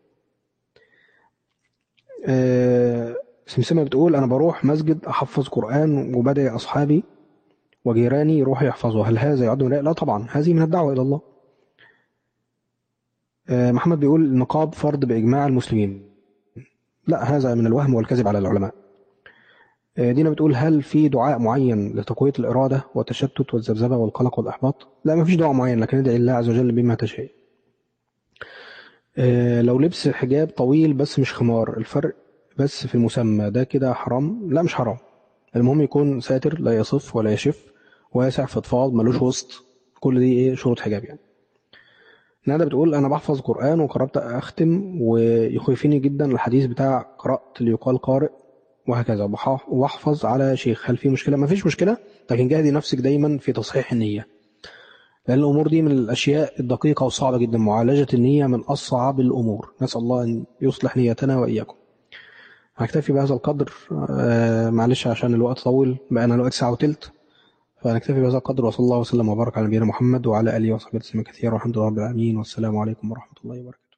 اه سمسمة بتقول انا بروح مسجد احفظ قرآن وبدعي اصحابي وجيراني يروحوا يحفظوا هل هذا يعد من لا طبعا هذه من الدعوة الى الله اه محمد بيقول النقاب فرض باجماع المسلمين لا هذا من الوهم والكذب على العلماء دينا بتقول هل في دعاء معين لتقوية الإرادة والتشتت والذبذبة والقلق والإحباط؟ لا ما فيش دعاء معين لكن ادعي الله عز وجل بما تشاء. لو لبس حجاب طويل بس مش خمار الفرق بس في المسمى ده كده حرام؟ لا مش حرام. المهم يكون ساتر لا يصف ولا يشف واسع فضفاض ملوش وسط كل دي ايه شروط حجاب يعني. ندى بتقول انا بحفظ قرآن وقربت اختم ويخيفني جدا الحديث بتاع قرأت ليقال قارئ وهكذا واحفظ على شيخ هل في مشكلة؟ ما فيش مشكلة لكن جاهدي نفسك دايما في تصحيح النية لأن الأمور دي من الأشياء الدقيقة وصعبة جدا معالجة النية من أصعب الأمور نسأل الله أن يصلح نيتنا وإياكم هنكتفي بهذا القدر آه معلش عشان الوقت طول بقينا الوقت ساعة وتلت فنكتفي بهذا القدر وصلى الله وسلم وبارك على نبينا محمد وعلى آله وصحبه وسلم كثيرا والحمد لله رب العالمين والسلام عليكم ورحمة الله وبركاته